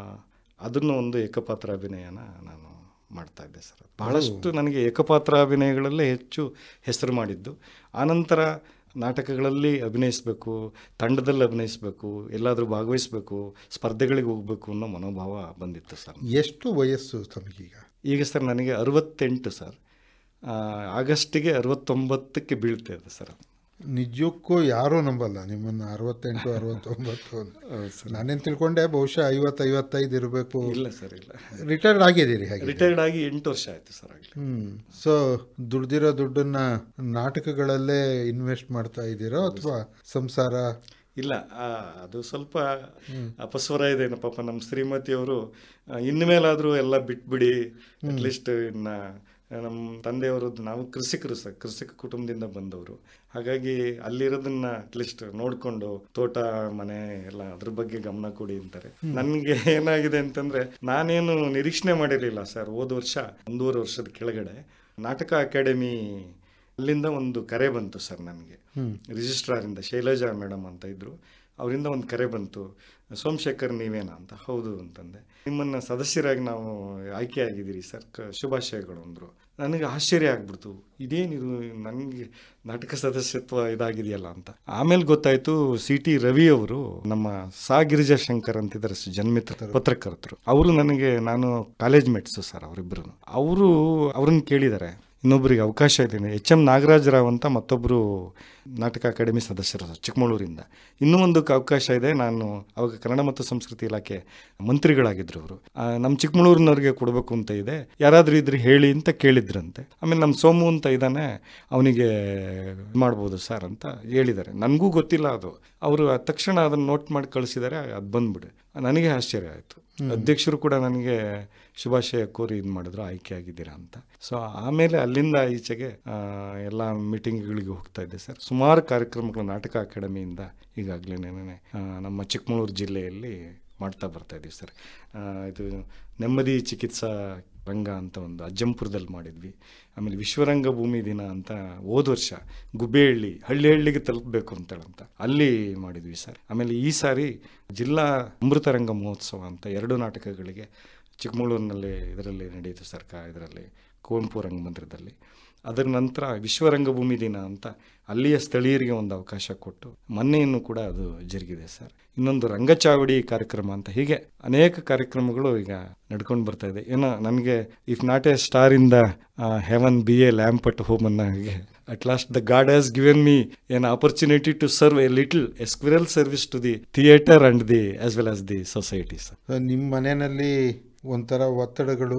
ಅದನ್ನು ಒಂದು ಏಕಪಾತ್ರ ಅಭಿನಯನ ನಾನು ಮಾಡ್ತಾ ಇದ್ದೆ ಸರ್ ಬಹಳಷ್ಟು ನನಗೆ ಏಕಪಾತ್ರ ಅಭಿನಯಗಳಲ್ಲೇ ಹೆಚ್ಚು ಹೆಸರು ಮಾಡಿದ್ದು ಆನಂತರ ನಾಟಕಗಳಲ್ಲಿ ಅಭಿನಯಿಸಬೇಕು ತಂಡದಲ್ಲಿ ಅಭಿನಯಿಸಬೇಕು ಎಲ್ಲಾದರೂ ಭಾಗವಹಿಸಬೇಕು ಸ್ಪರ್ಧೆಗಳಿಗೆ ಹೋಗಬೇಕು ಅನ್ನೋ ಮನೋಭಾವ ಬಂದಿತ್ತು ಸರ್ ಎಷ್ಟು ವಯಸ್ಸು ತಮಗೀಗ ಈಗ ಸರ್ ನನಗೆ ಅರವತ್ತೆಂಟು ಸರ್ ಆ, ಆಗಸ್ಟಿಗೆ ಅರವತ್ತೊಂಬತ್ತಕ್ಕೆ ಬೀಳ್ತಿದೆ ಸರ್ ನಿಜಕ್ಕೂ ಯಾರೂ ನಂಬಲ್ಲ ನಿಮ್ಮನ್ನ ಅರವತ್ತೆಂಟು ಅರವತ್ತೊಂಬತ್ತು ಅಂತ ನಾನೇನು ತಿಳ್ಕೊಂಡೆ ಬಹುಶಃ ಐವತ್ತು ಐವತ್ತೈದು ಇರಬೇಕು ಇಲ್ಲ ಸರ್ ಇಲ್ಲ ರಿಟೈರ್ಡ್ ಆಗಿದ್ದೀರಿ ಹಾಗೆ ರಿಟೈರ್ಡ್ ಆಗಿ ಎಂಟು ವರ್ಷ ಆಯಿತು ಸರ್ ಆಗಲಿ ಹ್ಮ್ ಸೊ ದುಡ್ದಿರೋ ದುಡ್ಡನ್ನ ನಾಟಕಗಳಲ್ಲೇ ಇನ್ವೆಸ್ಟ್ ಮಾಡ್ತಾ ಇದ್ದೀರೋ ಅಥವಾ ಸಂಸಾರ ಇಲ್ಲ ಆ, ಅದು ಸ್ವಲ್ಪ ಅಪಸ್ವರ ಇದೆ ಪಾಪ ನಮ್ಮ ಶ್ರೀಮತಿಯವರು ಇನ್ಮೇಲಾದರೂ ಎಲ್ಲ ಬಿಟ್ಬಿಡಿ ಅಟ್ಲೀಸ್ಟ್ ಇನ್ನ ನಮ್ಮ ತಂದೆಯವರು ನಾವು ಕೃಷಿಕರು ಸರ್ ಕೃಷಿಕ ಕುಟುಂಬದಿಂದ ಬಂದವರು ಹಾಗಾಗಿ ಅಲ್ಲಿರೋದನ್ನ ಅಟ್ಲೀಸ್ಟ್ ನೋಡಿಕೊಂಡು ತೋಟ ಮನೆ ಎಲ್ಲ ಅದ್ರ ಬಗ್ಗೆ ಗಮನ ಕೊಡಿ ಅಂತಾರೆ ನನಗೆ ಏನಾಗಿದೆ ಅಂತಂದ್ರೆ ನಾನೇನು ನಿರೀಕ್ಷಣೆ ಮಾಡಿರಲಿಲ್ಲ ಸರ್ ಹೋದ ವರ್ಷ ಒಂದೂವರೆ ವರ್ಷದ ಕೆಳಗಡೆ ನಾಟಕ ಅಕಾಡೆಮಿ ಅಲ್ಲಿಂದ ಒಂದು ಕರೆ ಬಂತು ಸರ್ ನನಗೆ ರಿಜಿಸ್ಟ್ರಾರಿಂದ ಶೈಲಜಾ ಮೇಡಮ್ ಅಂತ ಇದ್ರು ಅವರಿಂದ ಒಂದು ಕರೆ ಬಂತು ಸೋಮಶೇಖರ್ ನೀವೇನಾ ಅಂತ ಹೌದು ಅಂತಂದೆ ನಿಮ್ಮನ್ನು ಸದಸ್ಯರಾಗಿ ನಾವು ಆಯ್ಕೆ ಆಗಿದ್ದೀರಿ ಸರ್ ಕ ಶುಭಾಶಯಗಳು ಅಂದರು ನನಗೆ ಆಶ್ಚರ್ಯ ಆಗ್ಬಿಡ್ತು ಇದೇನಿದು ನನಗೆ ನಾಟಕ ಸದಸ್ಯತ್ವ ಇದಾಗಿದೆಯಲ್ಲ ಅಂತ ಆಮೇಲೆ ಗೊತ್ತಾಯ್ತು ಸಿ ಟಿ ರವಿ ಅವರು ನಮ್ಮ ಸಾ ಗಿರಿಜಾ ಶಂಕರ್ ಅಂತಿದ್ದಾರೆ ಸ- ಜನ್ಮಿತ್ರ ಪತ್ರಕರ್ತರು ಅವರು ನನಗೆ ನಾನು ಕಾಲೇಜ್ ಮೇಟ್ಸು ಸರ್ ಅವರಿಬ್ಬರು ಅವರು ಅವ್ರನ್ನ ಕೇಳಿದ್ದಾರೆ ಇನ್ನೊಬ್ಬರಿಗೆ ಅವಕಾಶ ಇದೆ ಎಚ್ ಎಂ ನಾಗರಾಜರಾವ್ ಅಂತ ಮತ್ತೊಬ್ಬರು ನಾಟಕ ಅಕಾಡೆಮಿ ಸದಸ್ಯರು ಸರ್ ಚಿಕ್ಕಮಗಳೂರಿಂದ ಇನ್ನೂ ಒಂದು ಕ- ಅವಕಾಶ ಇದೆ ನಾನು ಅವಾಗ ಕನ್ನಡ ಮತ್ತು ಸಂಸ್ಕೃತಿ ಇಲಾಖೆ ಮಂತ್ರಿಗಳಾಗಿದ್ರು ಅವರು ನಮ್ಮ ಚಿಕ್ಕಮಗಳೂರಿನವ್ರಿಗೆ ಕೊಡಬೇಕು ಅಂತ ಇದೆ ಯಾರಾದರೂ ಇದ್ರೆ ಹೇಳಿ ಅಂತ ಕೇಳಿದ್ರಂತೆ ಆಮೇಲೆ ನಮ್ಮ ಸೋಮು ಅಂತ ಇದ್ದಾನೆ ಅವನಿಗೆ ಮಾಡ್ಬೋದು ಸರ್ ಅಂತ ಹೇಳಿದ್ದಾರೆ ನನಗೂ ಗೊತ್ತಿಲ್ಲ ಅದು ಅವರು ತಕ್ಷಣ ಅದನ್ನು ನೋಟ್ ಮಾಡಿ ಕಳಿಸಿದ್ದಾರೆ ಅದು ಬಂದ್ಬಿಡು ನನಗೆ ಆಶ್ಚರ್ಯ ಆಯಿತು ಅಧ್ಯಕ್ಷರು ಕೂಡ ನನಗೆ ಶುಭಾಶಯ ಕೋರಿ ಇದು ಮಾಡಿದ್ರು ಆಯ್ಕೆ ಆಗಿದ್ದೀರಾ ಅಂತ ಸೊ ಆಮೇಲೆ ಅಲ್ಲಿಂದ ಈಚೆಗೆ ಆ, ಎಲ್ಲ ಮೀಟಿಂಗ್ಗಳಿಗೆ ಹೋಗ್ತಾ ಇದ್ದೆ ಸರ್ ಸುಮಾರು ಕಾರ್ಯಕ್ರಮಗಳು ನಾಟಕ ಅಕಾಡೆಮಿಯಿಂದ ಈಗಾಗಲೇ ನಮ್ಮ ಚಿಕ್ಕಮಗಳೂರು ಜಿಲ್ಲೆಯಲ್ಲಿ ಮಾಡ್ತಾ ಬರ್ತಾ ಇದ್ದೀವಿ ಸರ್ ಆ, ಇದು ನೆಮ್ಮದಿ ಚಿಕಿತ್ಸಾ ರಂಗ ಅಂತ ಒಂದು ಅಜ್ಜಂಪುರದಲ್ಲಿ ಮಾಡಿದ್ವಿ ಆಮೇಲೆ ವಿಶ್ವರಂಗ ಭೂಮಿ ದಿನ ಅಂತ ಹೋದ ವರ್ಷ ಗುಬ್ಬೇಹಳ್ಳಿ ಹಳ್ಳಿ ಹಳ್ಳಿಗೆ ತಲುಪಬೇಕು ಅಂತೇಳಂತ ಅಲ್ಲಿ ಮಾಡಿದ್ವಿ ಸರ್ ಆಮೇಲೆ ಈ ಸಾರಿ ಜಿಲ್ಲಾ ಅಮೃತರಂಗ ಮಹೋತ್ಸವ ಅಂತ ಎರಡು ನಾಟಕಗಳಿಗೆ ಚಿಕ್ಕಮಗಳೂರಿನಲ್ಲಿ ಇದರಲ್ಲಿ ನಡೆಯಿತು ಸರ್ ಕಾ ಇದರಲ್ಲಿ ಕುವೆಂಪು ರಂಗಮಂದಿರದಲ್ಲಿ ಅದರ ನಂತರ ವಿಶ್ವರಂಗಭೂಮಿ ದಿನ ಅಂತ ಅಲ್ಲಿಯ ಸ್ಥಳೀಯರಿಗೆ ಒಂದು ಅವಕಾಶ ಕೊಟ್ಟು ಮೊನ್ನೆಯನ್ನು ಕೂಡ ಅದು ಜರುಗಿದೆ ಸರ್ ಇನ್ನೊಂದು ರಂಗಚಾವಡಿ ಕಾರ್ಯಕ್ರಮ ಅಂತ ಹೀಗೆ ಅನೇಕ ಕಾರ್ಯಕ್ರಮಗಳು ಈಗ ನಡ್ಕೊಂಡು ಬರ್ತಾ ಇದೆ ಏನೋ ನನಗೆ if not a star in the heaven be a lamp at home ಅನ್ನೋ ಹಾಗೆ at last the God has given me an opportunity to serve a little a squirrel service to the theatre and the as well as the society sir ನಿಮ್ಮ ಮನೆಯಲ್ಲಿ ಒಂಥರ ಒತ್ತಡಗಳು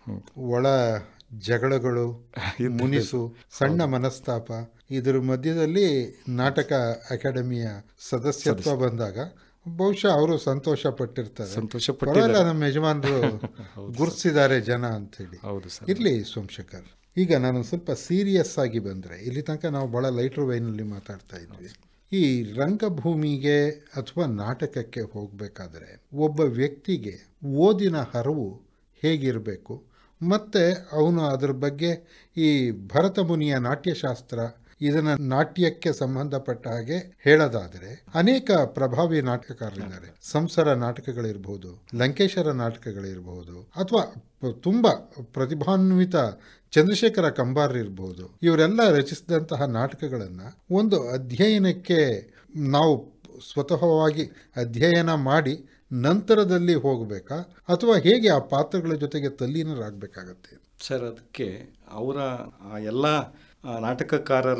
ಒಳ ಜಗಳಗಳು ಮುನಿಸು ಸಣ್ಣ ಮನಸ್ತಾಪ ಇದ್ರ ಮಧ್ಯದಲ್ಲಿ ನಾಟಕ ಅಕಾಡೆಮಿಯ ಸದಸ್ಯತ್ವ ಬಂದಾಗ ಬಹುಶಃ ಅವರು ಸಂತೋಷ ಪಟ್ಟಿರ್ತಾರೆ ಸಂತೋಷ ಪರವಾಗಿಲ್ಲ ನಮ್ಮ ಯಜಮಾನರು ಗುರುತಿಸಿದ್ದಾರೆ ಜನ ಅಂತೇಳಿ ಹೌದು ಸರ್ ಇರಲಿ ಸೋಮಶೇಖರ್ ಈಗ ನಾನು ಸ್ವಲ್ಪ ಸೀರಿಯಸ್ ಆಗಿ ಬಂದರೆ ಇಲ್ಲಿ ತನಕ ನಾವು ಭಾಳ ಲೈಟ್ರ್ ವೈನಲ್ಲಿ ಮಾತಾಡ್ತಾ ಇದ್ವಿ ಈ ರಂಗಭೂಮಿಗೆ ಅಥವಾ ನಾಟಕಕ್ಕೆ ಹೋಗಬೇಕಾದ್ರೆ ಒಬ್ಬ ವ್ಯಕ್ತಿಗೆ ಓದಿನ ಹರವು ಹೇಗಿರಬೇಕು ಮತ್ತು ಅವನು ಅದರ ಬಗ್ಗೆ ಈ ಭರತ ಮುನಿಯ ನಾಟ್ಯಶಾಸ್ತ್ರ ಇದನ್ನ ನಾಟ್ಯಕ್ಕೆ ಸಂಬಂಧಪಟ್ಟ ಹಾಗೆ ಹೇಳೋದಾದರೆ ಅನೇಕ ಪ್ರಭಾವಿ ನಾಟಕಕಾರರಿದ್ದಾರೆ ಸಂಸಾರ ನಾಟಕಗಳಿರ್ಬೋದು ಲಂಕೇಶರ ನಾಟಕಗಳಿರ್ಬೋದು ಅಥವಾ ತುಂಬ ಪ್ರತಿಭಾನ್ವಿತ ಚಂದ್ರಶೇಖರ ಕಂಬಾರ್ ಇರ್ಬೋದು ಇವರೆಲ್ಲ ರಚಿಸಿದಂತಹ ನಾಟಕಗಳನ್ನು ಒಂದು ಅಧ್ಯಯನಕ್ಕೆ ನಾವು ಸ್ವತಃವಾಗಿ ಅಧ್ಯಯನ ಮಾಡಿ ನಂತರದಲ್ಲಿ ಹೋಗಬೇಕಾ ಅಥವಾ ಹೇಗೆ ಆ ಪಾತ್ರಗಳ ಜೊತೆಗೆ ತಲ್ಲೀನರಾಗಬೇಕಾಗತ್ತೆ ಸರ್ ಅದಕ್ಕೆ ಅವರ ಆ ಎಲ್ಲ ಆ, ನಾಟಕಕಾರರ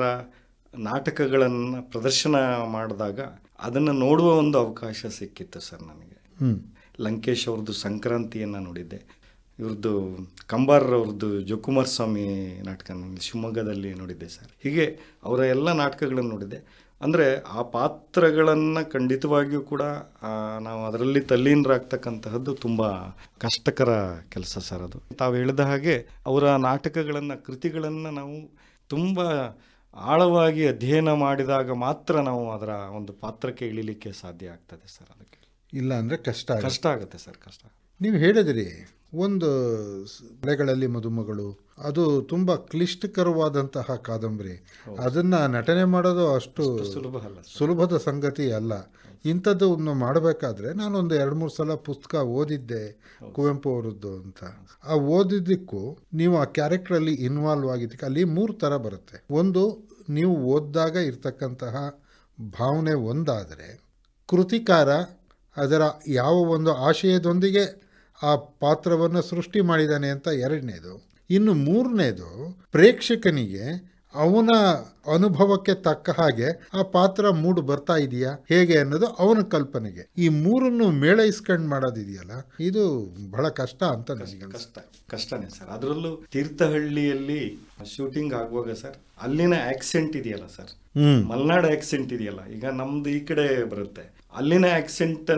ನಾಟಕಗಳನ್ನು ಪ್ರದರ್ಶನ ಮಾಡಿದಾಗ ಅದನ್ನು ನೋಡುವ ಒಂದು ಅವಕಾಶ ಸಿಕ್ಕಿತ್ತು ಸರ್ ನನಗೆ ಹ್ಮ್ ಲಂಕೇಶ್ ಅವ್ರದ್ದು ಸಂಕ್ರಾಂತಿಯನ್ನು ನೋಡಿದ್ದೆ ಇವ್ರದ್ದು ಕಂಬಾರ್ ಅವ್ರದ್ದು ಜೋಕುಮಾರ್ ಸ್ವಾಮಿ ನಾಟಕ ನಾನು ಶಿವಮೊಗ್ಗದಲ್ಲಿ ನೋಡಿದ್ದೆ ಸರ್ ಹೀಗೆ ಅವರ ಎಲ್ಲ ನಾಟಕಗಳನ್ನು ನೋಡಿದ್ದೆ ಅಂದರೆ ಆ ಪಾತ್ರಗಳನ್ನು ಖಂಡಿತವಾಗಿಯೂ ಕೂಡ ಆ, ನಾವು ಅದರಲ್ಲಿ ತಲ್ಲೀನರಾಗ್ತಕ್ಕಂತಹದ್ದು ತುಂಬ ಕಷ್ಟಕರ ಕೆಲಸ ಸರ್ ಅದು ತಾವು ಹೇಳಿದ ಹಾಗೆ ಅವರ ನಾಟಕಗಳನ್ನು ಕೃತಿಗಳನ್ನು ನಾವು ತುಂಬ ಆಳವಾಗಿ ಅಧ್ಯಯನ ಮಾಡಿದಾಗ ಮಾತ್ರ ನಾವು ಅದರ ಒಂದು ಪಾತ್ರಕ್ಕೆ ಇಳಿಲಿಕ್ಕೆ ಸಾಧ್ಯ ಆಗ್ತದೆ ಸರ್ ಅದಕ್ಕೆ ಇಲ್ಲ ಅಂದರೆ ಕಷ್ಟ ಆಗುತ್ತೆ. ಕಷ್ಟ ಆಗುತ್ತೆ ಸರ್ ಕಷ್ಟ ನೀವು ಹೇಳಿದ್ರಿ ಒಂದು ಬೆಳೆಗಳಲ್ಲಿ ಮದುಮಗಳು ಅದು ತುಂಬ ಕ್ಲಿಷ್ಟಕರವಾದಂತಹ ಕಾದಂಬರಿ ಅದನ್ನ ನಟನೆ ಮಾಡೋದು ಅಷ್ಟು ಸುಲಭ ಅಲ್ಲ ಸರ್. ಸುಲಭದ ಸಂಗತಿ ಅಲ್ಲ ಇಂಥದ್ದನ್ನು ಮಾಡಬೇಕಾದ್ರೆ ನಾನೊಂದು ಎರಡು ಮೂರು ಸಲ ಪುಸ್ತಕ ಓದಿದ್ದೆ ಕುವೆಂಪು ಅವರದ್ದು ಅಂತ ಆ ಓದಿದ್ದಕ್ಕೂ ನೀವು ಆ ಕ್ಯಾರೆಕ್ಟ್ರಲ್ಲಿ ಇನ್ವಾಲ್ವ್ ಆಗಿದ್ದಕ್ಕೆ ಅಲ್ಲಿ ಮೂರು ಥರ ಬರುತ್ತೆ ಒಂದು ನೀವು ಓದಿದಾಗ ಇರ್ತಕ್ಕಂತಹ ಭಾವನೆ ಒಂದಾದರೆ ಕೃತಿಕಾರ ಅದರ ಯಾವ ಒಂದು ಆಶಯದೊಂದಿಗೆ ಆ ಪಾತ್ರವನ್ನು ಸೃಷ್ಟಿ ಮಾಡಿದ್ದಾನೆ ಅಂತ ಎರಡನೇದು ಇನ್ನು ಮೂರನೇದು ಪ್ರೇಕ್ಷಕನಿಗೆ ಅವನ ಅನುಭವಕ್ಕೆ ತಕ್ಕ ಹಾಗೆ ಆ ಪಾತ್ರ ಮೂಡ್ ಬರ್ತಾ ಇದೆಯಾ ಹೇಗೆ ಅನ್ನೋದು ಅವನ ಕಲ್ಪನೆಗೆ ಈ ಮೂರನ್ನು ಮೇಳೈಸ್ಕೊಂಡು ಮಾಡೋದಿದೆಯಲ್ಲ ಇದು ಬಹಳ ಕಷ್ಟ ಅಂತ ನನಗೆ ಕಷ್ಟ ಕಷ್ಟನೇ ಸರ್ ಅದರಲ್ಲೂ ತೀರ್ಥಹಳ್ಳಿಯಲ್ಲಿ ಶೂಟಿಂಗ್ ಆಗುವಾಗ ಸರ್ ಅಲ್ಲಿನ ಆಕ್ಸೆಂಟ್ ಇದೆಯಲ್ಲ ಸರ್ ಹ್ಮ್ ಮಲೆನಾಡು ಆಕ್ಸೆಂಟ್ ಇದೆಯಲ್ಲ ಈಗ ನಮ್ದು ಈ ಕಡೆ ಬರುತ್ತೆ ಅಲ್ಲಿನ ಆಕ್ಸೆಂಟ್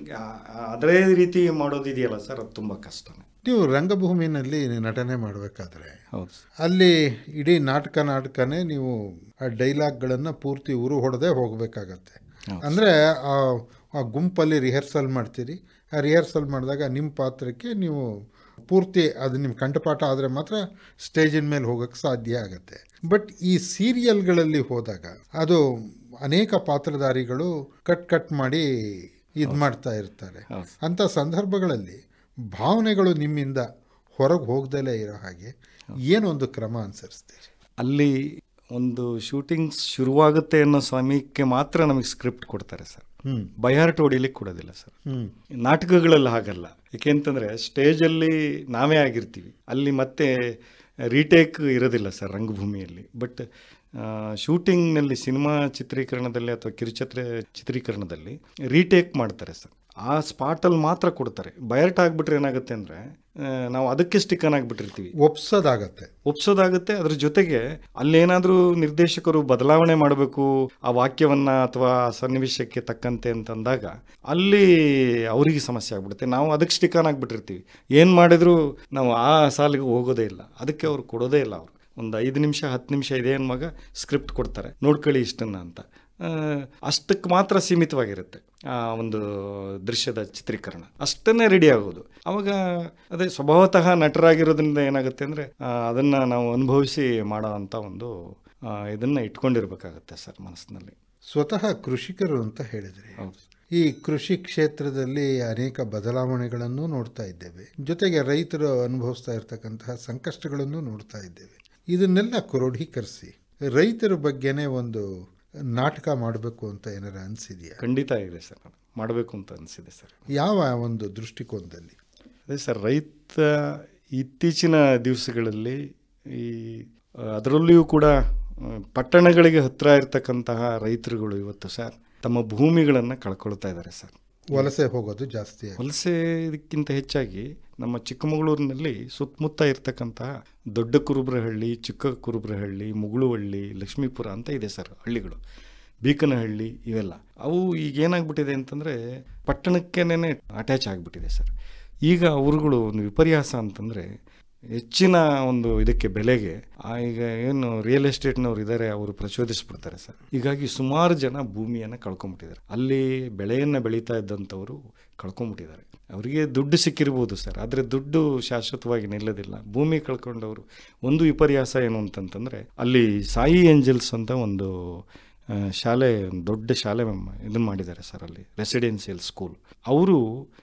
ಅದೇ ರೀತಿ ಮಾಡೋದಿದೆಯಲ್ಲ ಸರ್ ಅದು ತುಂಬಾ ಕಷ್ಟನೇ ನೀವು ರಂಗಭೂಮಿನಲ್ಲಿ ನಟನೆ ಮಾಡಬೇಕಾದ್ರೆ ಹೌದು ಅಲ್ಲಿ ಇಡೀ ನಾಟಕ ನಾಟಕನೇ ನೀವು ಆ ಡೈಲಾಗ್ಗಳನ್ನು ಪೂರ್ತಿ ಉರು ಹೊಡೆದೇ ಹೋಗಬೇಕಾಗತ್ತೆ ಹೌದು. ಅಂದರೆ ಆ ಆ ಗುಂಪಲ್ಲಿ ರಿಹರ್ಸಲ್ ಮಾಡ್ತೀರಿ ಆ ರಿಹರ್ಸಲ್ ಮಾಡಿದಾಗ ನಿಮ್ಮ ಪಾತ್ರಕ್ಕೆ ನೀವು ಪೂರ್ತಿ ಅದು ನಿಮ್ಮ ಕಂಠಪಾಠ ಆದರೆ ಮಾತ್ರ ಸ್ಟೇಜಿನ ಮೇಲೆ ಹೋಗೋಕ್ಕೆ ಸಾಧ್ಯ ಆಗುತ್ತೆ ಬಟ್ ಈ ಸೀರಿಯಲ್ಗಳಲ್ಲಿ ಹೋದಾಗ ಅದು ಅನೇಕ ಪಾತ್ರಧಾರಿಗಳು ಕಟ್ ಕಟ್ ಮಾಡಿ ಇದು ಮಾಡ್ತಾ ಇರ್ತಾರೆ ಹೌದು. ಅಂಥ ಸಂದರ್ಭಗಳಲ್ಲಿ ಭಾವನೆಗಳು ನಿಮ್ಮಿಂದ ಹೊರಗೆ ಹೋಗ್ದಲೇ ಇರೋ ಹಾಗೆ ಏನೊಂದು ಕ್ರಮ ಅನುಸರಿಸ್ತೀರಿ ಅಲ್ಲಿ ಒಂದು ಶೂಟಿಂಗ್ ಶುರುವಾಗುತ್ತೆ ಅನ್ನೋ ಸಮಯಕ್ಕೆ ಮಾತ್ರ ನಮಗೆ ಸ್ಕ್ರಿಪ್ಟ್ ಕೊಡ್ತಾರೆ ಸರ್ ಹ್ಮ್ ಬಯಾರ್ಟ್ ಹೊಡಿಲಿಕ್ಕೆ ಕೊಡೋದಿಲ್ಲ ಸರ್ ಹ್ಮ್ ನಾಟಕಗಳಲ್ಲಿ ಹಾಗಲ್ಲ ಏಕೆಂತಂದರೆ ಸ್ಟೇಜಲ್ಲಿ ನಾವೇ ಆಗಿರ್ತೀವಿ ಅಲ್ಲಿ ಮತ್ತೆ ರೀಟೇಕ್ ಇರೋದಿಲ್ಲ ಸರ್ ರಂಗಭೂಮಿಯಲ್ಲಿ ಬಟ್ ಶೂಟಿಂಗ್ನಲ್ಲಿ ಸಿನಿಮಾ ಚಿತ್ರೀಕರಣದಲ್ಲಿ ಅಥವಾ ಕಿರುಚಿತ್ರ ಚಿತ್ರೀಕರಣದಲ್ಲಿ ರೀಟೇಕ್ ಮಾಡ್ತಾರೆ ಸರ್ ಆ ಸ್ಪಾಟಲ್ಲಿ ಮಾತ್ರ ಕೊಡ್ತಾರೆ ಬಯರ್ಟ್ ಆಗಿಬಿಟ್ರೆ ಏನಾಗುತ್ತೆ ಅಂದರೆ ನಾವು ಅದಕ್ಕೆ ಸ್ಟಿಕ್ಕನ್ ಆಗಿಬಿಟ್ಟಿರ್ತೀವಿ ಒಪ್ಸೋದಾಗತ್ತೆ ಒಪ್ಸೋದಾಗುತ್ತೆ ಅದ್ರ ಜೊತೆಗೆ ಅಲ್ಲೇನಾದರೂ ನಿರ್ದೇಶಕರು ಬದಲಾವಣೆ ಮಾಡಬೇಕು ಆ ವಾಕ್ಯವನ್ನ ಅಥವಾ ಆ ಸನ್ನಿವೇಶಕ್ಕೆ ತಕ್ಕಂತೆ ಅಂತಂದಾಗ ಅಲ್ಲಿ ಅವರಿಗೆ ಸಮಸ್ಯೆ ಆಗ್ಬಿಡುತ್ತೆ ನಾವು ಅದಕ್ಕೆ ಸ್ಟಿಕಾನ್ ಆಗಿಬಿಟ್ಟಿರ್ತೀವಿ ಏನು ಮಾಡಿದ್ರು ನಾವು ಆ ಸಾಲಿಗೆ ಹೋಗೋದೇ ಇಲ್ಲ ಅದಕ್ಕೆ ಅವ್ರು ಕೊಡೋದೇ ಇಲ್ಲ ಅವರು ಒಂದು ಐದು ನಿಮಿಷ ಹತ್ತು ನಿಮಿಷ ಇದೆ ಮಗ ಸ್ಕ್ರಿಪ್ಟ್ ಕೊಡ್ತಾರೆ ನೋಡ್ಕೊಳ್ಳಿ ಇಷ್ಟನ್ನ ಅಂತ ಅಷ್ಟಕ್ಕೆ ಮಾತ್ರ ಸೀಮಿತವಾಗಿರುತ್ತೆ ಆ ಒಂದು ದೃಶ್ಯದ ಚಿತ್ರೀಕರಣ ಅಷ್ಟನ್ನೇ ರೆಡಿ ಆಗೋದು ಅವಾಗ ಅದೇ ಸ್ವಭಾವತಃ ನಟರಾಗಿರೋದ್ರಿಂದ ಏನಾಗುತ್ತೆ ಅಂದರೆ ಅದನ್ನು ನಾವು ಅನುಭವಿಸಿ ಮಾಡೋ ಅಂಥ ಒಂದು ಆ, ಇದನ್ನ ಇಟ್ಕೊಂಡಿರ್ಬೇಕಾಗತ್ತೆ ಸರ್ ಮನಸ್ಸಿನಲ್ಲಿ ಸ್ವತಃ ಕೃಷಿಕರು ಅಂತ ಹೇಳಿದ್ರಿ ಹೌದು ಈ ಕೃಷಿ ಕ್ಷೇತ್ರದಲ್ಲಿ ಅನೇಕ ಬದಲಾವಣೆಗಳನ್ನು ನೋಡ್ತಾ ಇದ್ದೇವೆ ಜೊತೆಗೆ ರೈತರು ಅನುಭವಿಸ್ತಾ ಇರ್ತಕ್ಕಂತಹ ಸಂಕಷ್ಟಗಳನ್ನು ನೋಡ್ತಾ ಇದ್ದೇವೆ ಇದನ್ನೆಲ್ಲ ಕ್ರೋಢೀಕರಿಸಿ ರೈತರ ಬಗ್ಗೆನೇ ಒಂದು ನಾಟಕ ಮಾಡಬೇಕು ಅಂತ ಏನಾರ ಅನಿಸಿದೆಯಾ ಖಂಡಿತ ಇದೆ ಸರ್ ಮಾಡಬೇಕು ಅಂತ ಅನಿಸಿದೆ ಸರ್ ಯಾವ ಒಂದು ದೃಷ್ಟಿಕೋನದಲ್ಲಿ ಅದೇ ಸರ್ ರೈತ ಇತ್ತೀಚಿನ ದಿವಸಗಳಲ್ಲಿ ಈ ಆ, ಅದರಲ್ಲಿಯೂ ಕೂಡ ಆ, ಪಟ್ಟಣಗಳಿಗೆ ಹತ್ತಿರ ಇರತಕ್ಕಂತಹ ರೈತರುಗಳು ಇವತ್ತು ಸರ್ ತಮ್ಮ ಭೂಮಿಗಳನ್ನು ಕಳ್ಕೊಳ್ತಾ ಇದ್ದಾರೆ ಸರ್ ವಲಸೆ ಹೋಗೋದು ಜಾಸ್ತಿ ಆಗಿದೆ. ವಲಸೆ ಇದಕ್ಕಿಂತ ಹೆಚ್ಚಾಗಿ ನಮ್ಮ ಚಿಕ್ಕಮಗಳೂರಿನಲ್ಲಿ ಸುತ್ತಮುತ್ತ ಇರ್ತಕ್ಕಂತಹ ದೊಡ್ಡ ಕುರುಬ್ರಹಳ್ಳಿ ಚಿಕ್ಕ ಕುರುಬ್ರಹಳ್ಳಿ ಮುಗುಳುವಳ್ಳಿ ಲಕ್ಷ್ಮೀಪುರ ಅಂತ ಇದೆ ಸರ್ ಹಳ್ಳಿಗಳು ಬೀಕನಹಳ್ಳಿ ಇವೆಲ್ಲ ಅವು ಈಗ ಏನಾಗ್ಬಿಟ್ಟಿದೆ ಅಂತಂದರೆ ಪಟ್ಟಣಕ್ಕೇನೆ ಅಟ್ಯಾಚ್ ಆಗಿಬಿಟ್ಟಿದೆ ಸರ್ ಈಗ ಅವ್ರುಗಳು ಒಂದು ವಿಪರ್ಯಾಸ ಅಂತಂದರೆ ಹೆಚ್ಚಿನ ಒಂದು ಇದಕ್ಕೆ ಬೆಲೆಗೆ ಆ ಈಗ ಏನು ರಿಯಲ್ ಎಸ್ಟೇಟ್ನವ್ರು ಇದ್ದಾರೆ ಅವರು ಪ್ರಚೋದಿಸ್ಬಿಡ್ತಾರೆ ಸರ್ ಹೀಗಾಗಿ ಸುಮಾರು ಜನ ಭೂಮಿಯನ್ನು ಕಳ್ಕೊಂಬಿಟ್ಟಿದ್ದಾರೆ ಅಲ್ಲಿ ಬೆಳೆಯನ್ನು ಬೆಳೀತಾ ಇದ್ದಂಥವರು ಕಳ್ಕೊಂಬಿಟ್ಟಿದ್ದಾರೆ ಅವರಿಗೆ ದುಡ್ಡು ಸಿಕ್ಕಿರ್ಬೋದು ಸರ್ ಆದರೆ ದುಡ್ಡು ಶಾಶ್ವತವಾಗಿ ನಿಲ್ಲೋದಿಲ್ಲ ಭೂಮಿ ಕಳ್ಕೊಂಡವರು ಒಂದು ವಿಪರ್ಯಾಸ ಏನು ಅಂತಂತಂದರೆ ಅಲ್ಲಿ ಸಾಯಿ ಏಂಜಲ್ಸ್ ಅಂತ ಒಂದು ಆ, ಶಾಲೆ ಒಂದು ದೊಡ್ಡ ಶಾಲೆ ಇದನ್ನು ಮಾಡಿದ್ದಾರೆ ಸರ್ ಅಲ್ಲಿ ರೆಸಿಡೆನ್ಸಿಯಲ್ ಸ್ಕೂಲ್ ಅವರು